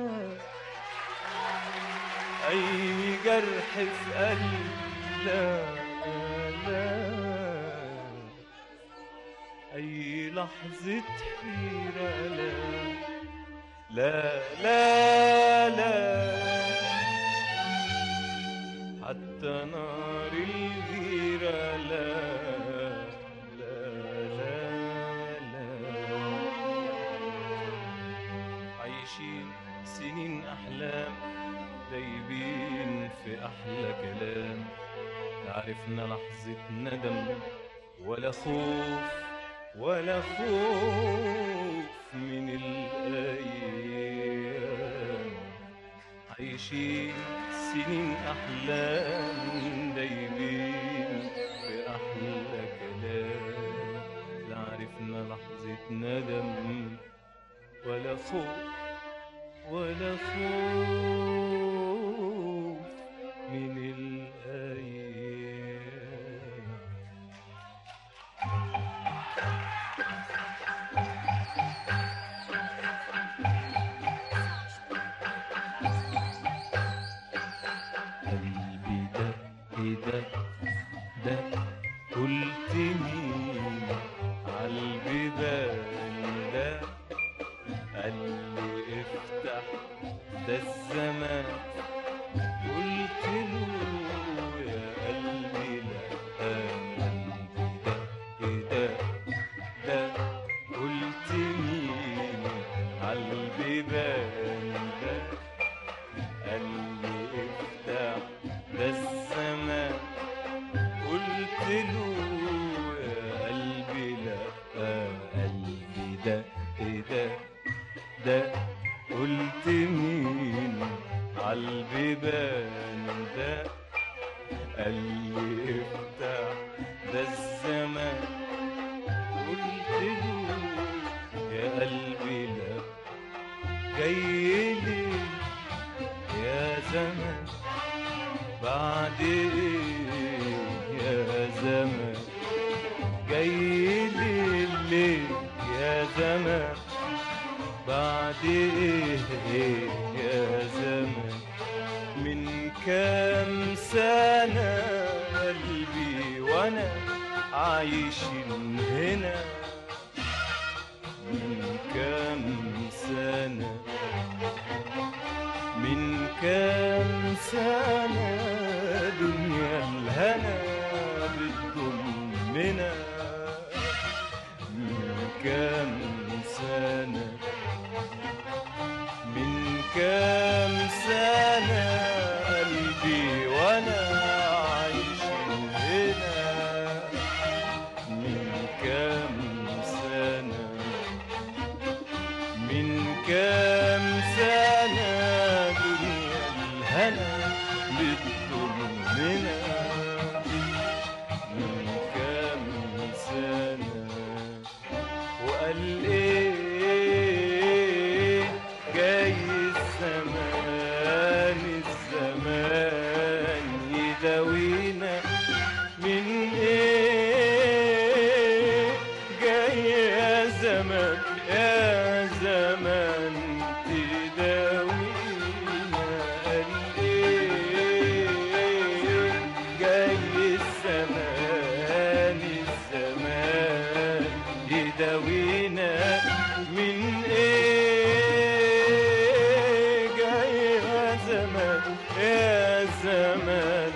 أي جرح في قلبي لا لا أي لحظة حيرة لا لا لا لا حتى نار الغيرة لا لا لا لا عايشين سنين أحلام دايبين في أحلى كلام لا عرفنا لحظة ندم ولا خوف ولا خوف من الأيام عايشين سنين أحلام دايبين في أحلى كلام لا عرفنا لحظة ندم ولا خوف ولا خوف من الأيام قلبي ده ايه ده ده قلت مين عالبيبان ده قال لي افتح ده الزمان قلت له يا قلبي لا قلبي ده ايه ده ده قلت مين عالبيبان ده قال لي افتح ده الزمان قلت له يا ده ايه ده ده قلت مين عالبيبان ده قال لي افتح ده الزمان قلت له يا قلبي لا جاي لي يا زمان بعد ايه يا زمان جاي لي ليه يا زمان بعد ايه يا زمان من كام سنة قلبي وانا عايش هنا من كام سنة من كام سنة دنيا الهنا بتضمنا من كام سنة من كام سنة قلبي وانا عايش هنا من كام سنة من كام سنة دنيا الهنا بتضمنا من كام سنة وقال ايه جاي الزمان الزمان يداوينا من ايه جاي يا زمان يا زمان تداوينا قال ايه جاي الزمان الزمان يداوينا من ايه جاي يا زمان يا زمان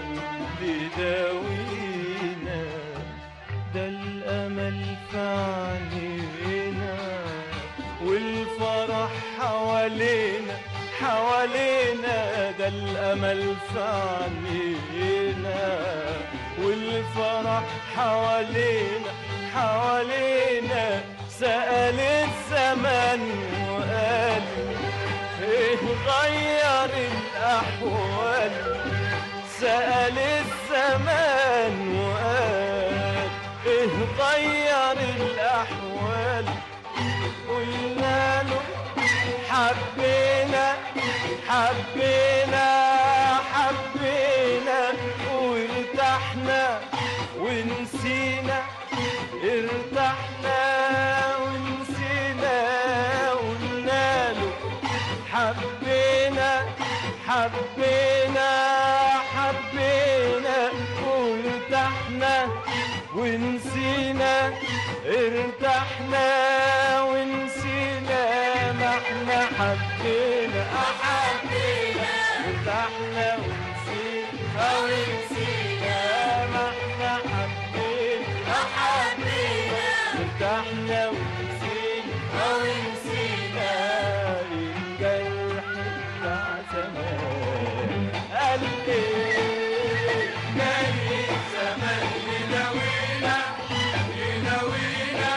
تداوينا ده الامل في عينينا والفرح حوالينا حوالينا ده الامل في عينينا والفرح حوالينا حوالينا سأل الزمن وقال ايه غير الاحوال سأل الزمان وقال ايه غير الاحوال قلنا له حبينا حبينا حبينا وارتحنا ونسينا ارتحنا ونسينا قلنا له حبينا حبينا حبينا وارتحنا ونسينا ارتحنا ونسينا ما احنا حبينا حبينا ارتحنا ونسينا ونسينا ما احنا حبينا حبينا ارتحنا ونسينا ونسينا الجرح بتاع زمان قال ايه جاي الزمان يداوينا يداوينا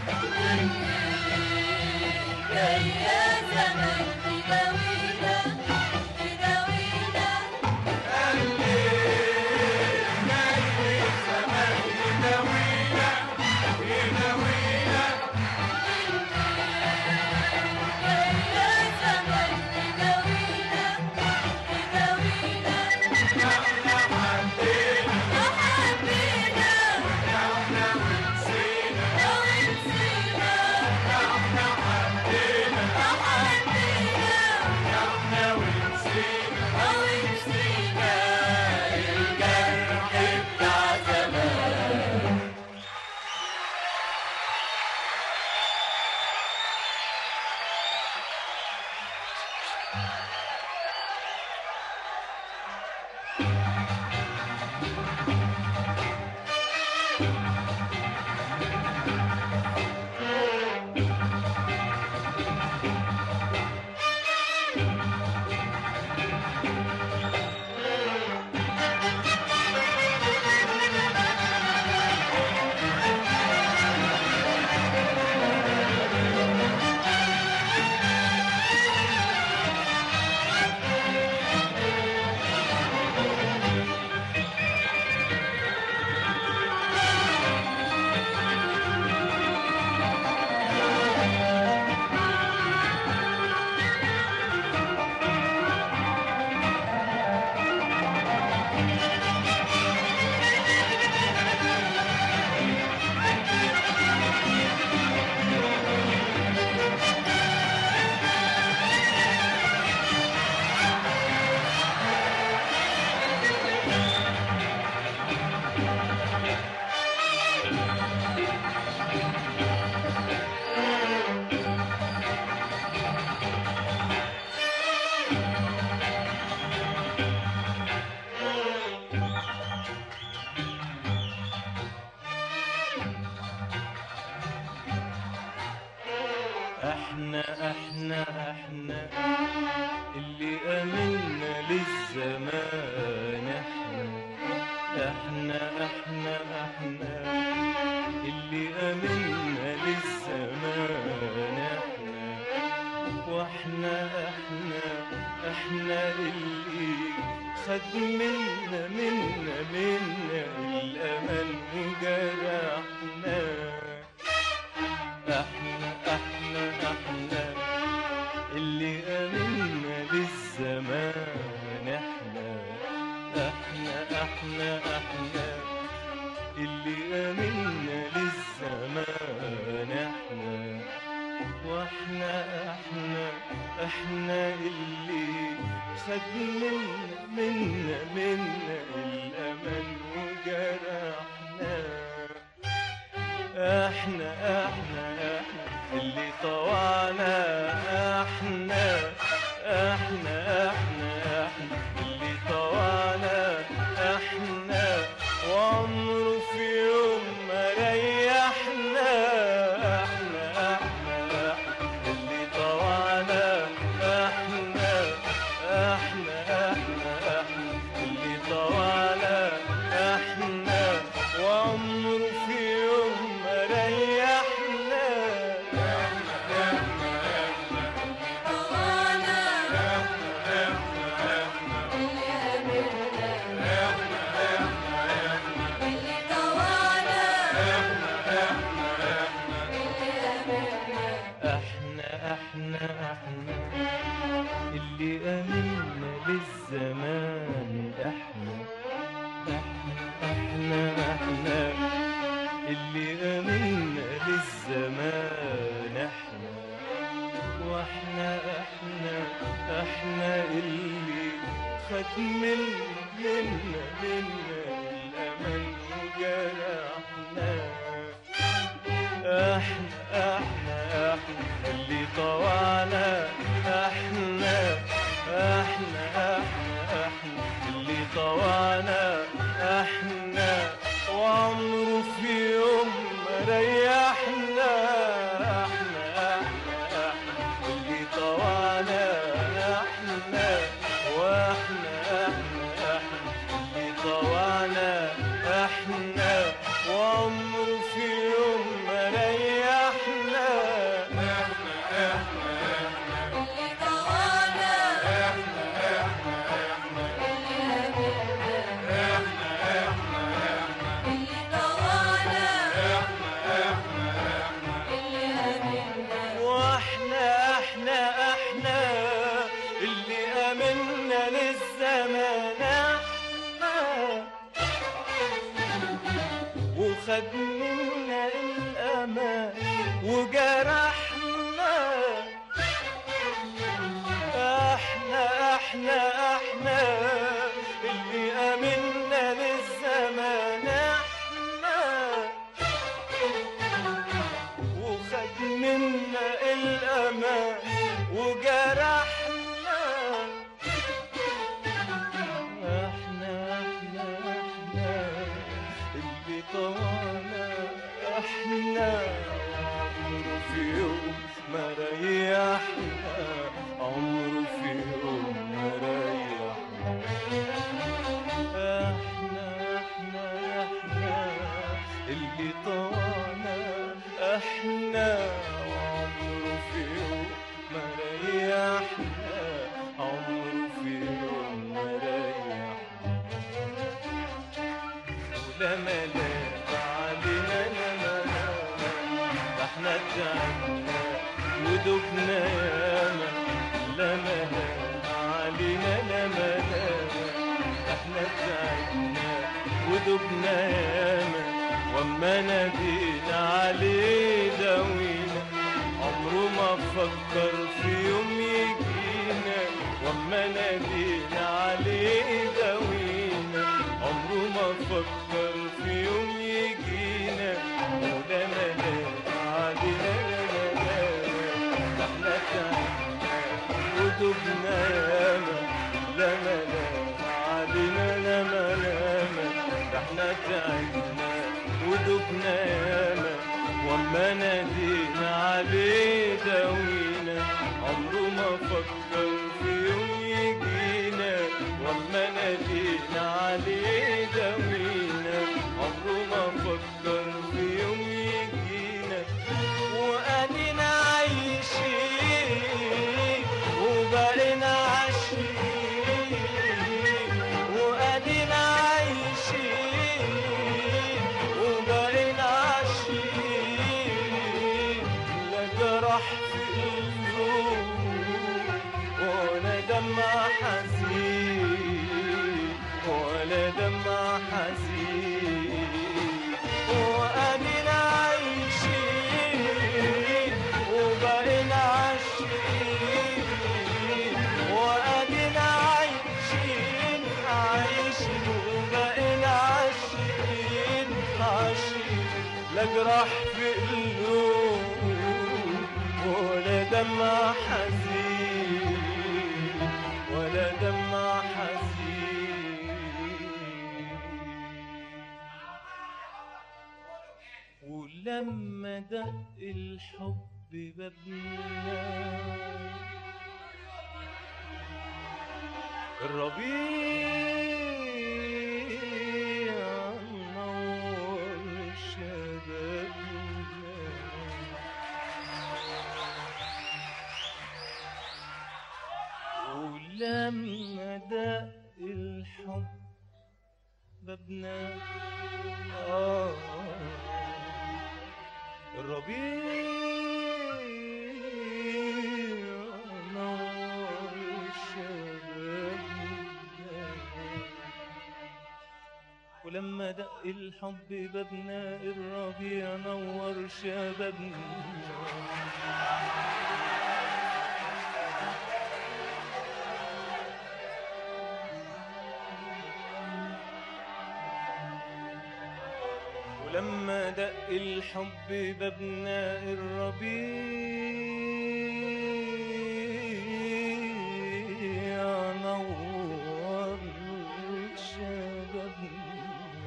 يا زمان تداوينا تداوينا يا زمان تداوينا تداوينا وحبينا ونسينا احنا احنا احنا اللي امنا للزمان احنا احنا احنا احنا اللي امنا للزمان احنا واحنا احنا احنا اللي خد منا منا منا الامل وجرحنا احنا احنا احنا اللي امنا للزمان احنا احنا احنا احنا اللي امنا للزمان احنا واحنا احنا احنا اللي خد منا منا منا الامل وجرحنا احنا احنا احنا اللي طوعنا احنا احنا احنا احنا اللي طوعنا احنا وعمره في يوم ما ريحنا احنا احنا احنا اللي طوعنا احنا احنا احنا احنا اللي طوعنا احنا وعمره في يوم ما ريحنا احنا احنا احنا اللي امنا للزمان احنا احنا احنا احنا اللي امنا للزمان احنا واحنا احنا احنا اللي خد منا منا منا الامل وجرحنا احنا احنا احنا اللي طوعنا احنا احنا احنا احنا اللي طوعنا احنا وعمره في يوم ما ريحنا احنا احنا احنا اللي طوعنا احنا واحنا احنا احنا اللي طوعنا احنا وعمره في يوم ما ريحنا احنا احنا واحنا احنا احنا اللي امنا للزمان احنا وخد منا الامان وجرحنا احنا احنا احنا اللي امنا للزمان احنا وخد منا الامان وجرحنا احنا احنا احنا اللي طوانا احنا عمره في يوم ما ريحنا عمره في يوم ما ريحنا احنا احنا احنا اللي طوانا احنا وعمره في يوم ما ريحنا عمره في يوم ما ريحنا ولا ملاك علينا لا ملاك احنا تعبنا ودبنا ياما لا ملاك علينا لا ملاك احنا تعبنا ودبنا ياما واما نادينا عليه داوينا عمره ما فكر في يوم يجينا واما نادينا عليه داوينا عمره ما فكر في يوم يجينا ولا ملاك علينا لا ملاك احنا تعبنا ودبنا ياما لا ملاك علينا لا ملاك احنا تعبنا ودبنا ياما واما نادينا عليه داوينا افكر في يوم يجينا واما نادينا عليه داوينا عمره ما فكر في يوم يجينا وادينا عايشين وبقينا عايشين وادينا عايشين وبقينا عايشين لا جرح في القلوب ولا دمع حزين ولا دمع حزين وأدينا عايشين وبقينا عايشين وأدينا عايشين عايشين وبقينا عايشين عايشين لا جراح في قلوب ولا دمع حزين ولا دمع حزين ولما دق الحب بابنا الربيع نور شبابنا ولما دق الحب بابنا آه الربيع نور شبابنا ولما دق الحب بابنا الربيع نور شبابنا ولما دق الحب بابنا الربيع نور شبابنا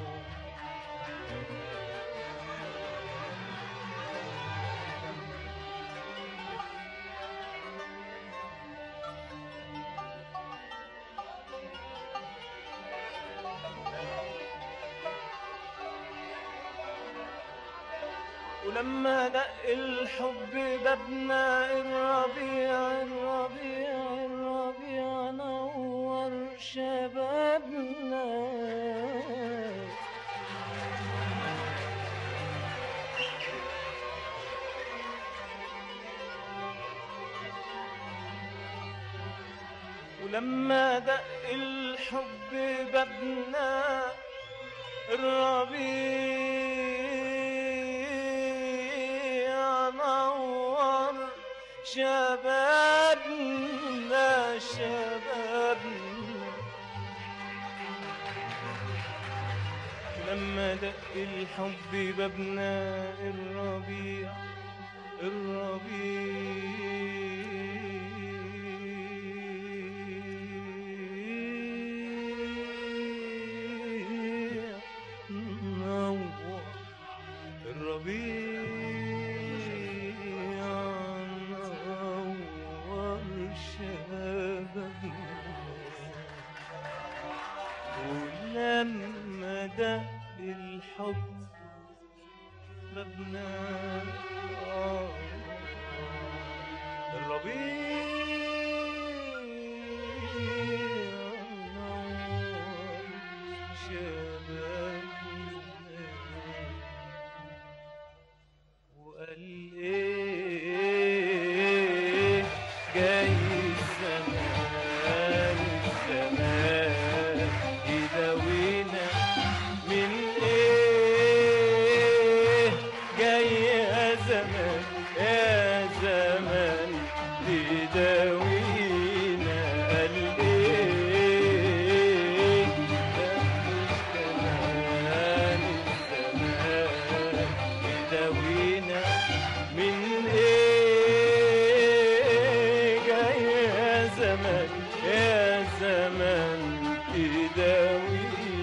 ولما دق الحب بابنا الربيع الربيع الربيع نور شبابنا ولما دق الحب بابنا الربيع نور شبابنا شبابنا لما دق الحب بابنا الربيع الربيع نور الربيع نور شبابنا ولما دق الحب بابنا آه الربيع نور شبابنا وقال ايه جاي الزمان الزمان يداوينا من ايه جاي يا زمان يا زمان تداوينا قال ايه الزمان الزمان يداوينا من ايه جاي يا زمان يا زمان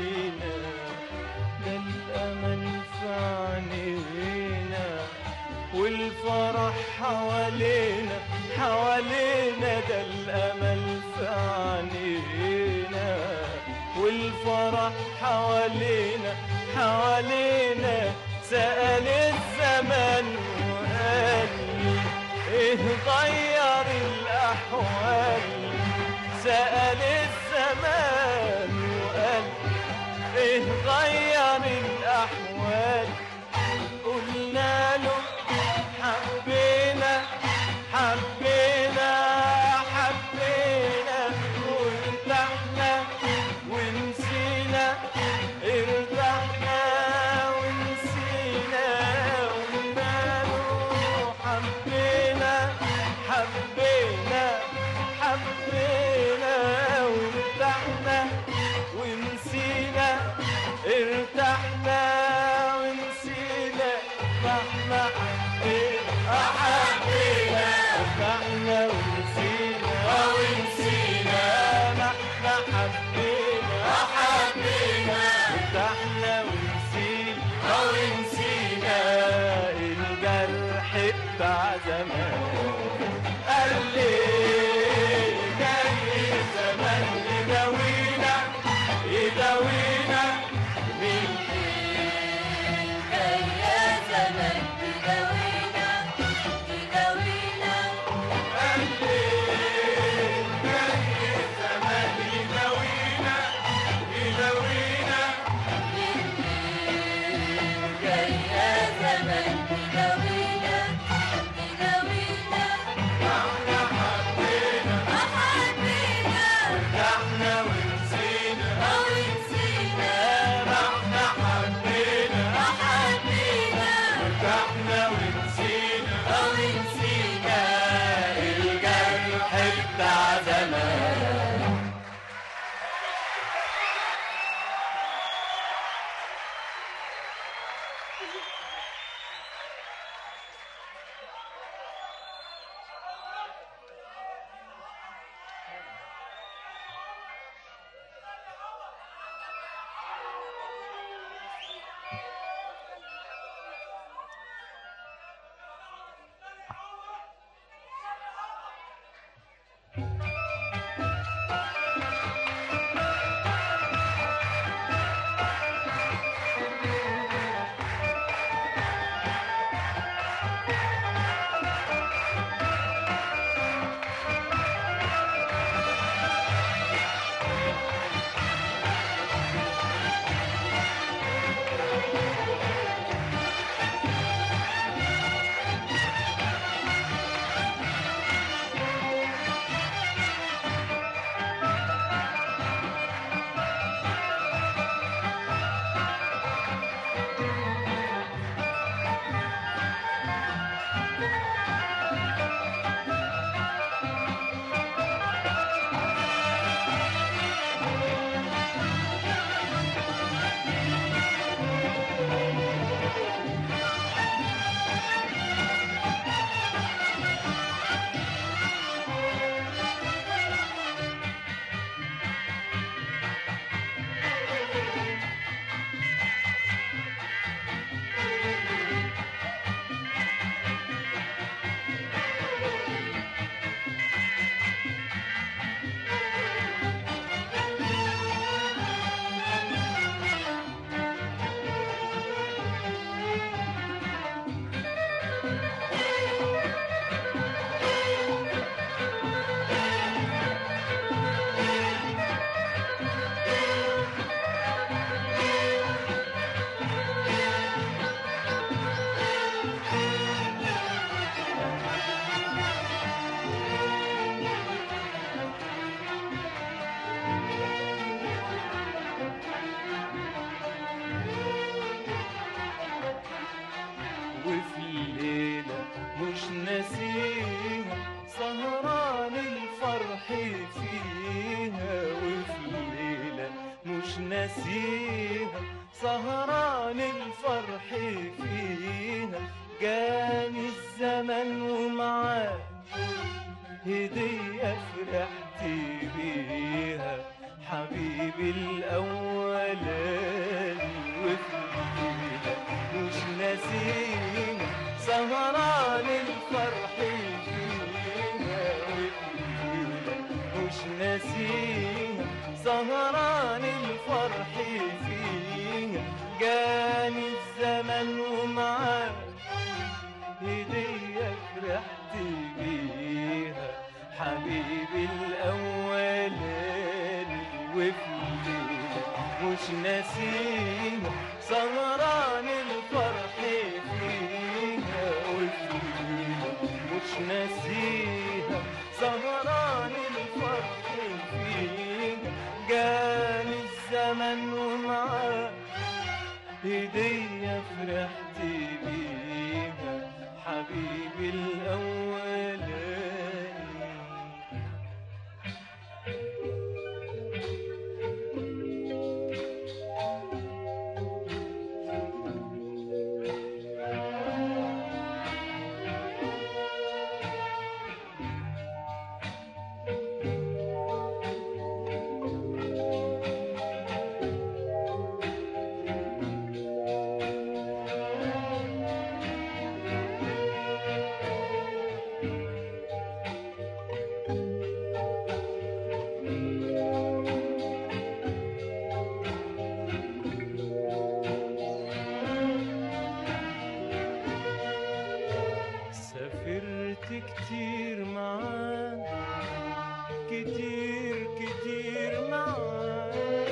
تداوينا ده الامل في عينينا والفرح حوالينا حوالينا ده الأمل في عينينا والفرح حوالينا حوالينا سأل الزمن وقال لي ايه غير الأحوال سأل الزمان وقال ايه غير الأحوال قلنا له حبينا حبينا حبينا وارتحنا ونسينا ارتحنا ونسينا قلنا له حبينا حبينا حبينا وارتحنا ونسينا ارتحنا ونسينا ما احنا حبينا حبينا ارتحنا ونسينا ونسينا ما احنا حبينا حبينا ارتحنا ونسينا ونسينا الجرح بتاع زمان قال لي جاي زمان يداوينا يداوينا من جاي يا زمن تداوينا تداوينا قال لي جاي زمان يداوينا يداوينا جاي يا زمن تداوينا تداوينا احنا حبينا أحبينا احنا ونسينا أو نسينا ما احنا حبينا أحبينا احنا ونسينا أو نسينا الجرح بتاع زمان وفي الليلة مش ناسيها سهران الفرح فيها وفي الليلة مش ناسيها سهران الفرح فيها جاني الزمن ومعاه هدية فرحت بيها حبيبي الأولاني وفي الليلة مش ناسينا سهران الفرح فيها وفيها مش ناسيها سهران الفرح فيها جاني الزمن ومعاه هدية فرحت بيها حبيبي الأولاني وفيها مش ناسيها سهران الفرح فيها وفيها مش ناسيها سهران الفرح فيها جاني الزمن ومعاه هدية فرحت بيها حبيبي الأولاني سافرت كتير معاه كتير كتير معاه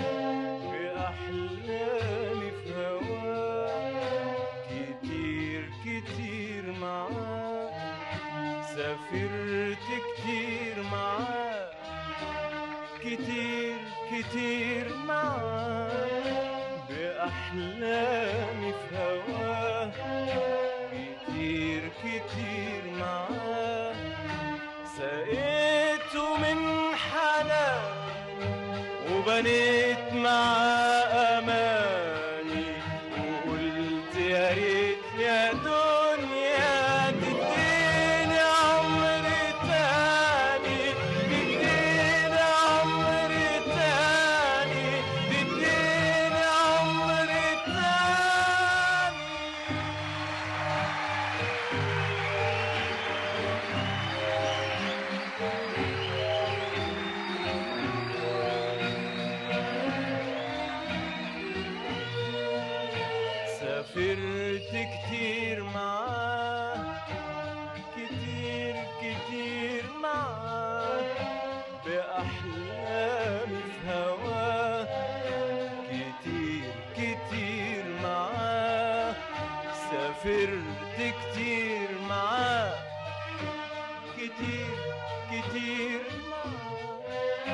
بأحلامي في هواه كتير كتير معاه سافرت كتير معاه كتير كتير معاه بأحلامي في هواه كتير كتير معاه سقيته من حنان وبنيت معاه أماني وقلت يا ريت يا دنيا تديني عمر تاني تديني عمر تاني تديني عمر تاني سافرت كتير معاه كتير كتير معاه بأحلامي في هواه كتير كتير معاه سافرت كتير معاه كتير كتير معاه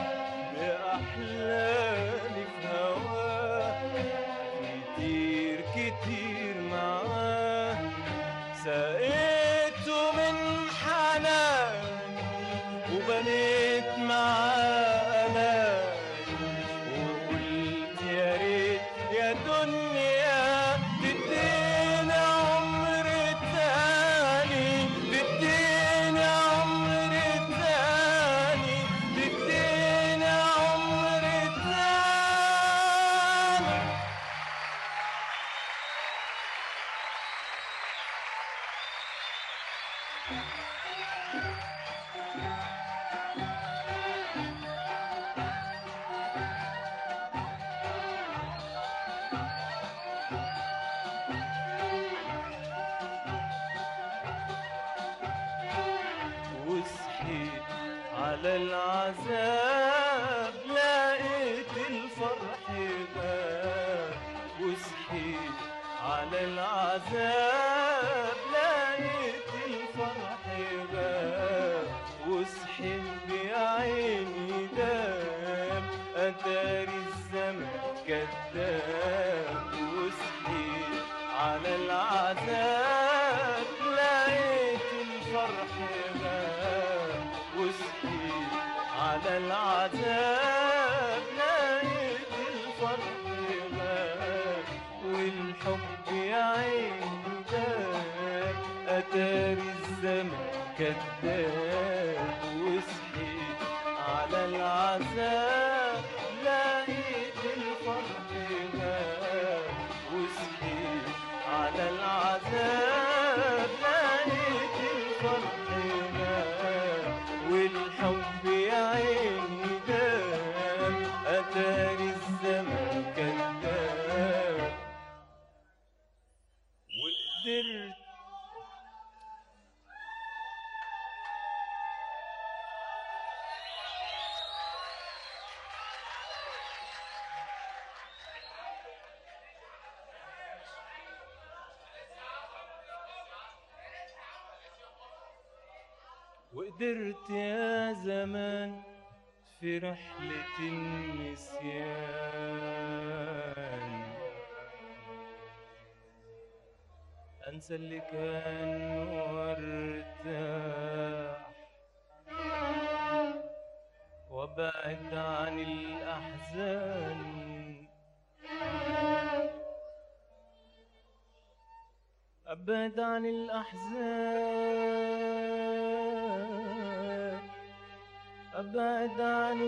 بأحلامي في هواه كتير كتير معاه سقيته من حنان وبنيت معاه أمان وقلت يا ريت يا دنيا تديني عمر تاني تديني عمر تاني تديني عمر تاني وصحيت على العذاب لقيت الفرح باب وصحيت على العذاب لقيت الفرح باب وصحيت بعيني داب أتاري الزمن كذاب وصحيت على العذاب لقيت الفرح باب وصحيت على العذاب لقيت الفرح باب والحب يا عيني داب أتاري الزمن كذاب وصحيت على العذاب لقيت الفرح باب وصحيت على العذاب وقدرت يا زمان في رحلة النسيان أنسى اللي كان وارتاح وابعد عن الأحزان أبعد عن الأحزان أبعد عن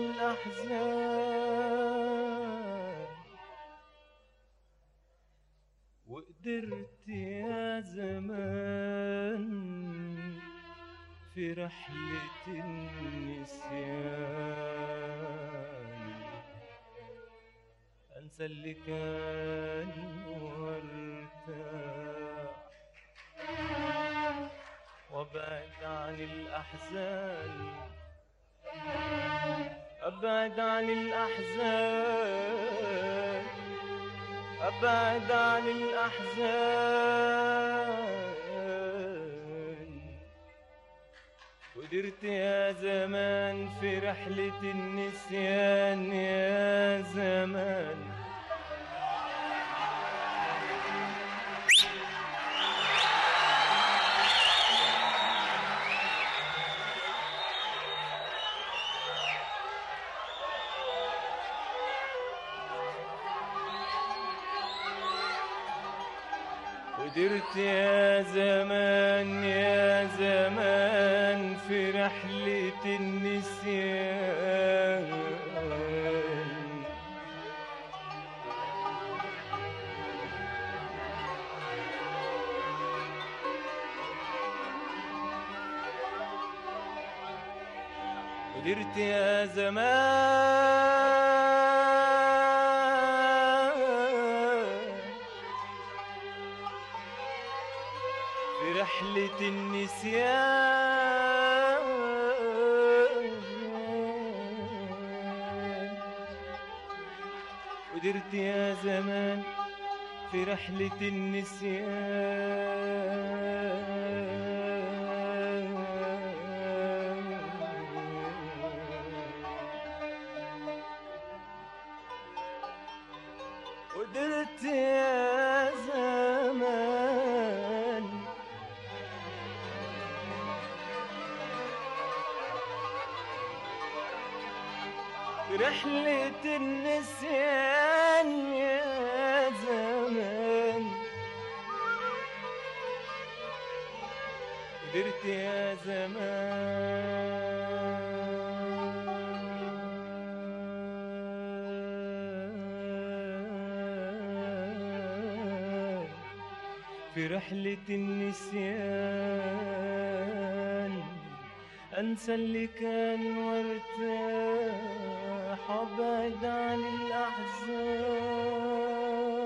الأحزان وقدرت يا زمان في رحلة النسيان أنسى اللي كان وارتاح وابعد عن الأحزان أبعد عن الأحزان أبعد عن الأحزان قدرت يا زمان في رحلة النسيان يا زمان قدرت يا زمان يا زمان في رحلة النسيان قدرت يا زمان في رحلة النسيان قدرت يا زمان في رحلة النسيان قدرت يا زمان رحلة النسيان يا زمان قدرت يا زمان في رحلة النسيان أنسى اللي كان وارتاح وابعد عن الأحزان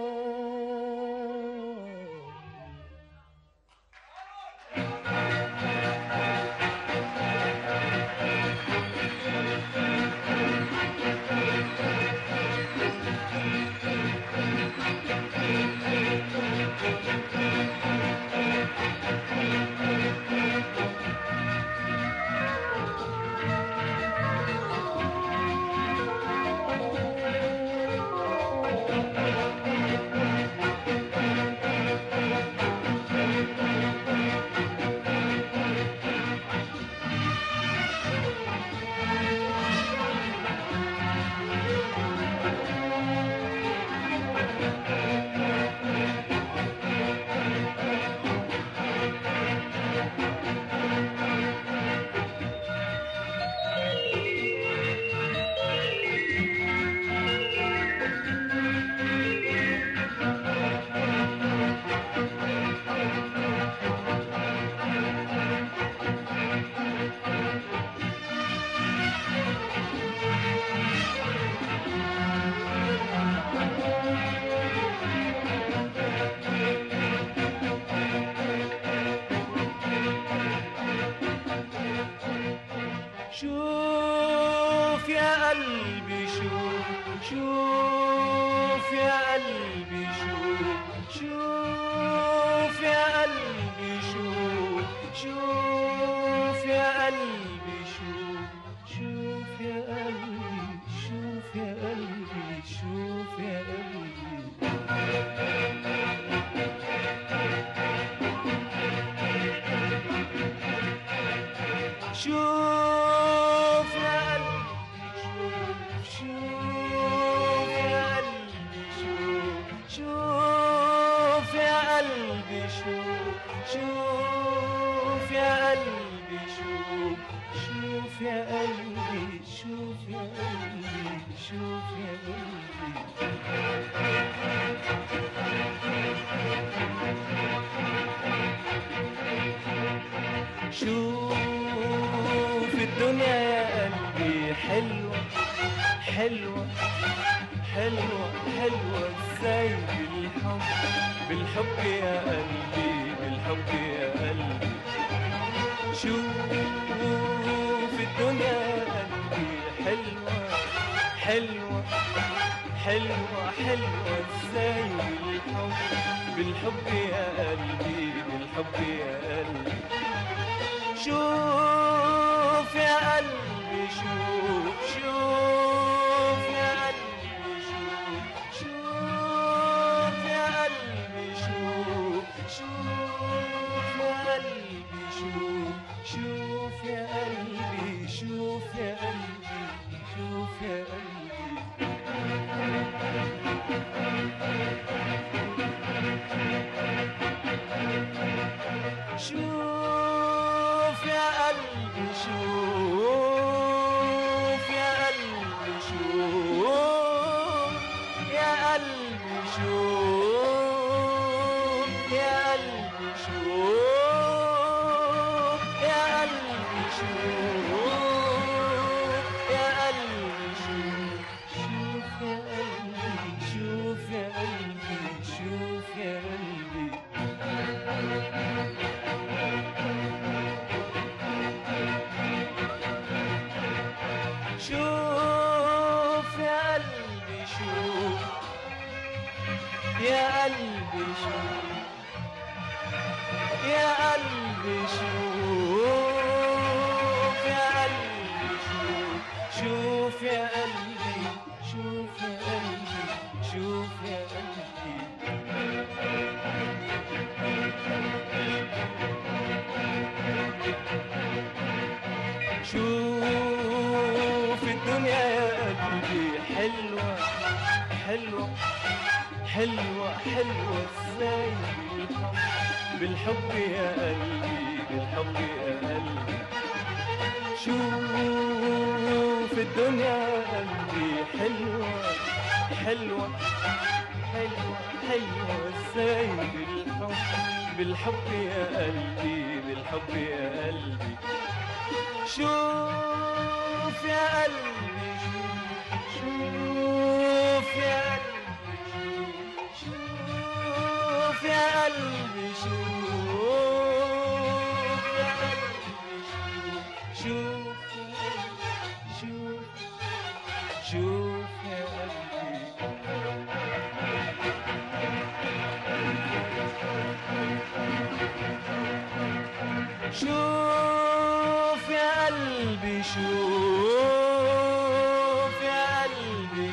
شوف يا قلبي شوف شوف يا قلبي شوف شوف يا قلبي شوف شوف يا قلبي شوف يا قلبي شوف شوف يا قلبي شوف شوف يا قلبي شوف شوف يا قلبي شوف شوف يا قلبي شوف يا قلبي شوف يا قلبي شوف الدنيا يا قلبي حلوة حلوة حلوة حلوة ازاي بالحب بالحب يا قلبي بالحب يا قلبي شوف الدنيا يا قلبي حلوة حلوة حلوة حلوة ازاي بالحب بالحب يا قلبي بالحب يا قلبي شوف يا قلبي شوف شوف يا قلبي شوف شوف يا قلبي شوف شوف يا قلبي شوف شوف يا قلبي شوف يا قلبي شوف يا قلبي شوف يا قلبي شوف يا قلبي شوف يا قلبي شوف يا قلبي شوف يا قلبي شوف يا قلبي شوف شوف يا قلبي شوف يا قلبي شوف يا قلبي شوف يا قلبي شوف يا قلبي شوف يا قلبي شوف يا قلبي شوف شوف يا قلبي شوف يا قلبي شوف يا قلبي شوف الدنيا يا قلبي حلوة حلوة حلوة حلوة ازاي بالحب بالحب يا قلبي بالحب يا قلبي شوف الدنيا يا قلبي حلوة حلوة حلوة حلوة ازاي بالحب بالحب يا قلبي بالحب يا قلبي شوف يا قلبي شوف يا قلبي شوف يا قلبي شوف يا قلبي شوف شوف شوف يا قلبي شوف يا قلبي شوف يا قلبي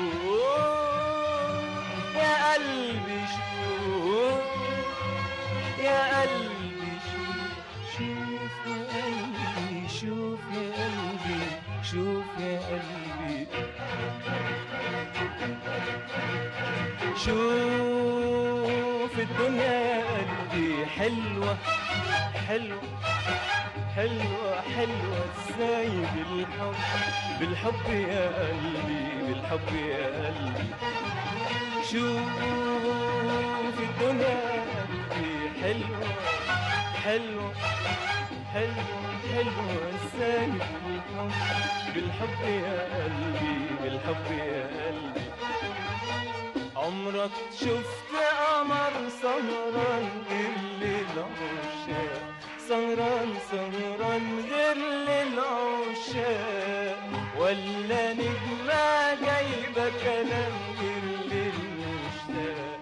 شوف يا قلبي شوف يا قلبي شوف شوف يا قلبي شوف يا قلبي شوف يا قلبي شوف الدنيا يا قلبي حلوة حلوة حلوة حلوة ازاي بالحب بالحب يا قلبي بالحب يا قلبي شوف الدنيا يا قلبي حلوة حلوة حلوة حلوة ازاي بالحب بالحب يا قلبي بالحب يا قلبي عمرك شفت قمر سهران غير للعشاق سهران سهران غير للعشاق ولا نجمة جايبة كلام غير للمشتاق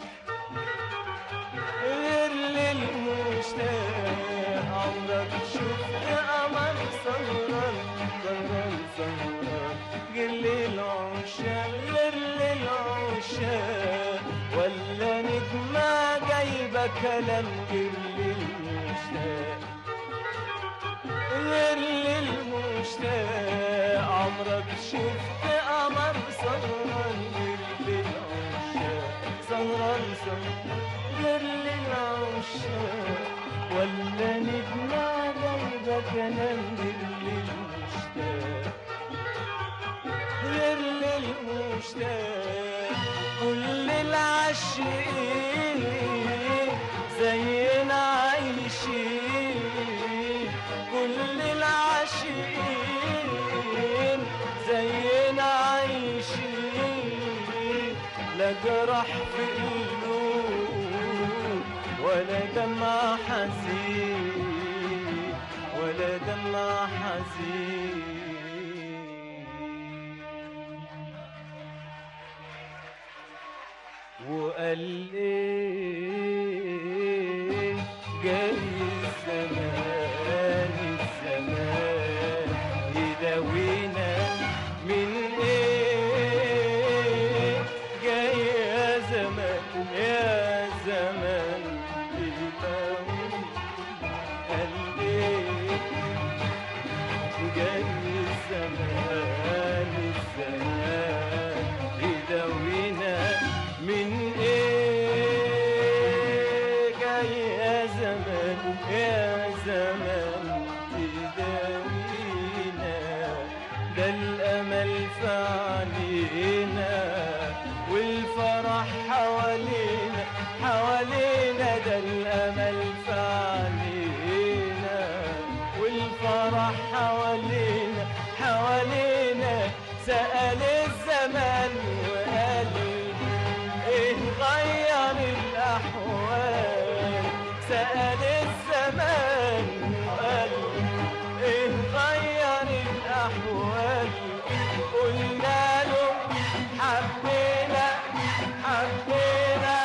غير للمشتاق عمرك شفت قمر سهران سهران سهران غير للعشاق غير للعشاق ولا نجمة جايبة كلام غير للمشتاق غير كلام غير للمشتاق غير للمشتاق كل العاشقين زينا عايشين كل العاشقين زينا عايشين لا جرح في قلوب ولا دمع حزين ولا دمع حزين وقال ايه جاي الزمان الزمان يداوينا من ايه جاي يا زمان يا زمان يداوينا قال ايه جاي الزمان الزمان يداوينا من ايه جاي يا زمان يا زمان تداوينا ده الامل في علينا والفرح حوالينا حوالينا ده الامل في علينا والفرح حوالينا حوالينا سأل الزمان وقال ايه غير الاحوال سأل الزمان وقال ايه غير الاحوال قلنا له حبينا حبينا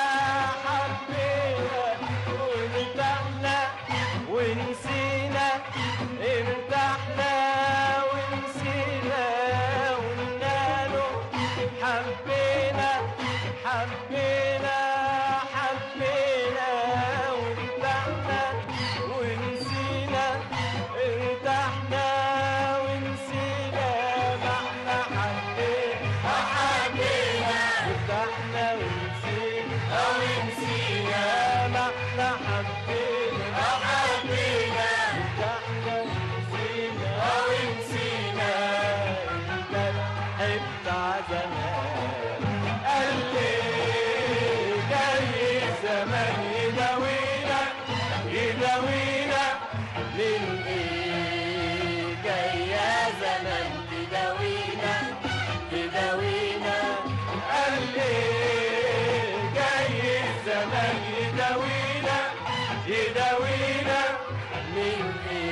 حبينا وارتحنا ونسينا ارتحنا ونسينا قلنا له حبينا حبينا حبينا وارتحنا ونسينا ارتحنا ونسينا ما احنا حبينا حبينا ارتحنا ونسينا ونسينا ما احنا حبينا حبينا ارتحنا ونسينا ونسينا انت حبت عزمان قال لي جاي الزمان يداوينا يداوينا من ايه جاي يا زمان تداوينا تداوينا قال لي جاي الزمان يداوينا يداوينا من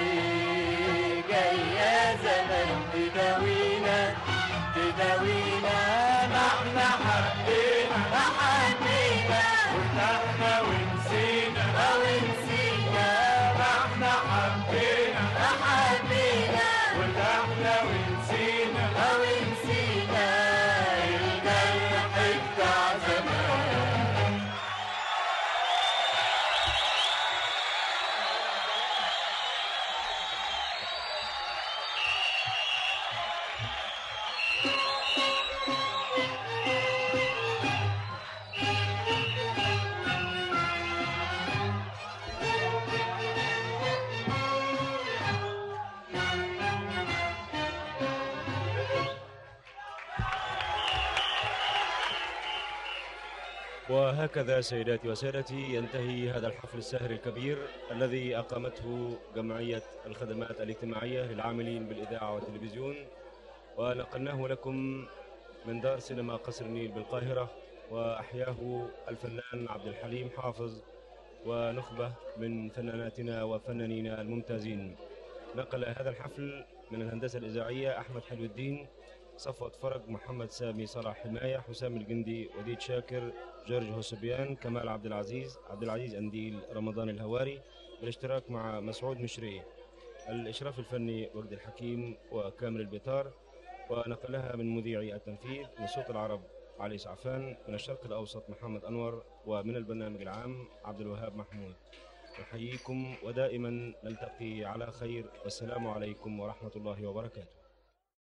ايه جاي يا زمان تداوينا تداوينا ما احنا حبينا حبينا وارتحنا ونسينا ونسينا ما احنا حبينا حبينا وارتحنا ونسينا ونسينا الجرح بتاع زمان وهكذا سيداتي وسادتي ينتهي هذا الحفل الساهر الكبير الذي أقامته جمعية الخدمات الاجتماعية للعاملين بالإذاعة والتلفزيون ونقلناه لكم من دار سينما قصر النيل بالقاهرة وأحياه الفنان عبد الحليم حافظ ونخبة من فناناتنا وفنانينا الممتازين نقل هذا الحفل من الهندسة الإذاعية أحمد حلو الدين صفوة فرج محمد سامي صلاح حماية حسام الجندي وديد شاكر جورج هوسبيان كمال عبد العزيز عبد العزيز أنديل رمضان الهواري بالاشتراك مع مسعود مشري الإشراف الفني وجد الحكيم وكامل البيطار ونقلها من مذيعي التنفيذ من صوت العرب علي سعفان من الشرق الأوسط محمد أنور ومن البرنامج العام عبد الوهاب محمود نحييكم ودائما نلتقي على خير والسلام عليكم ورحمة الله وبركاته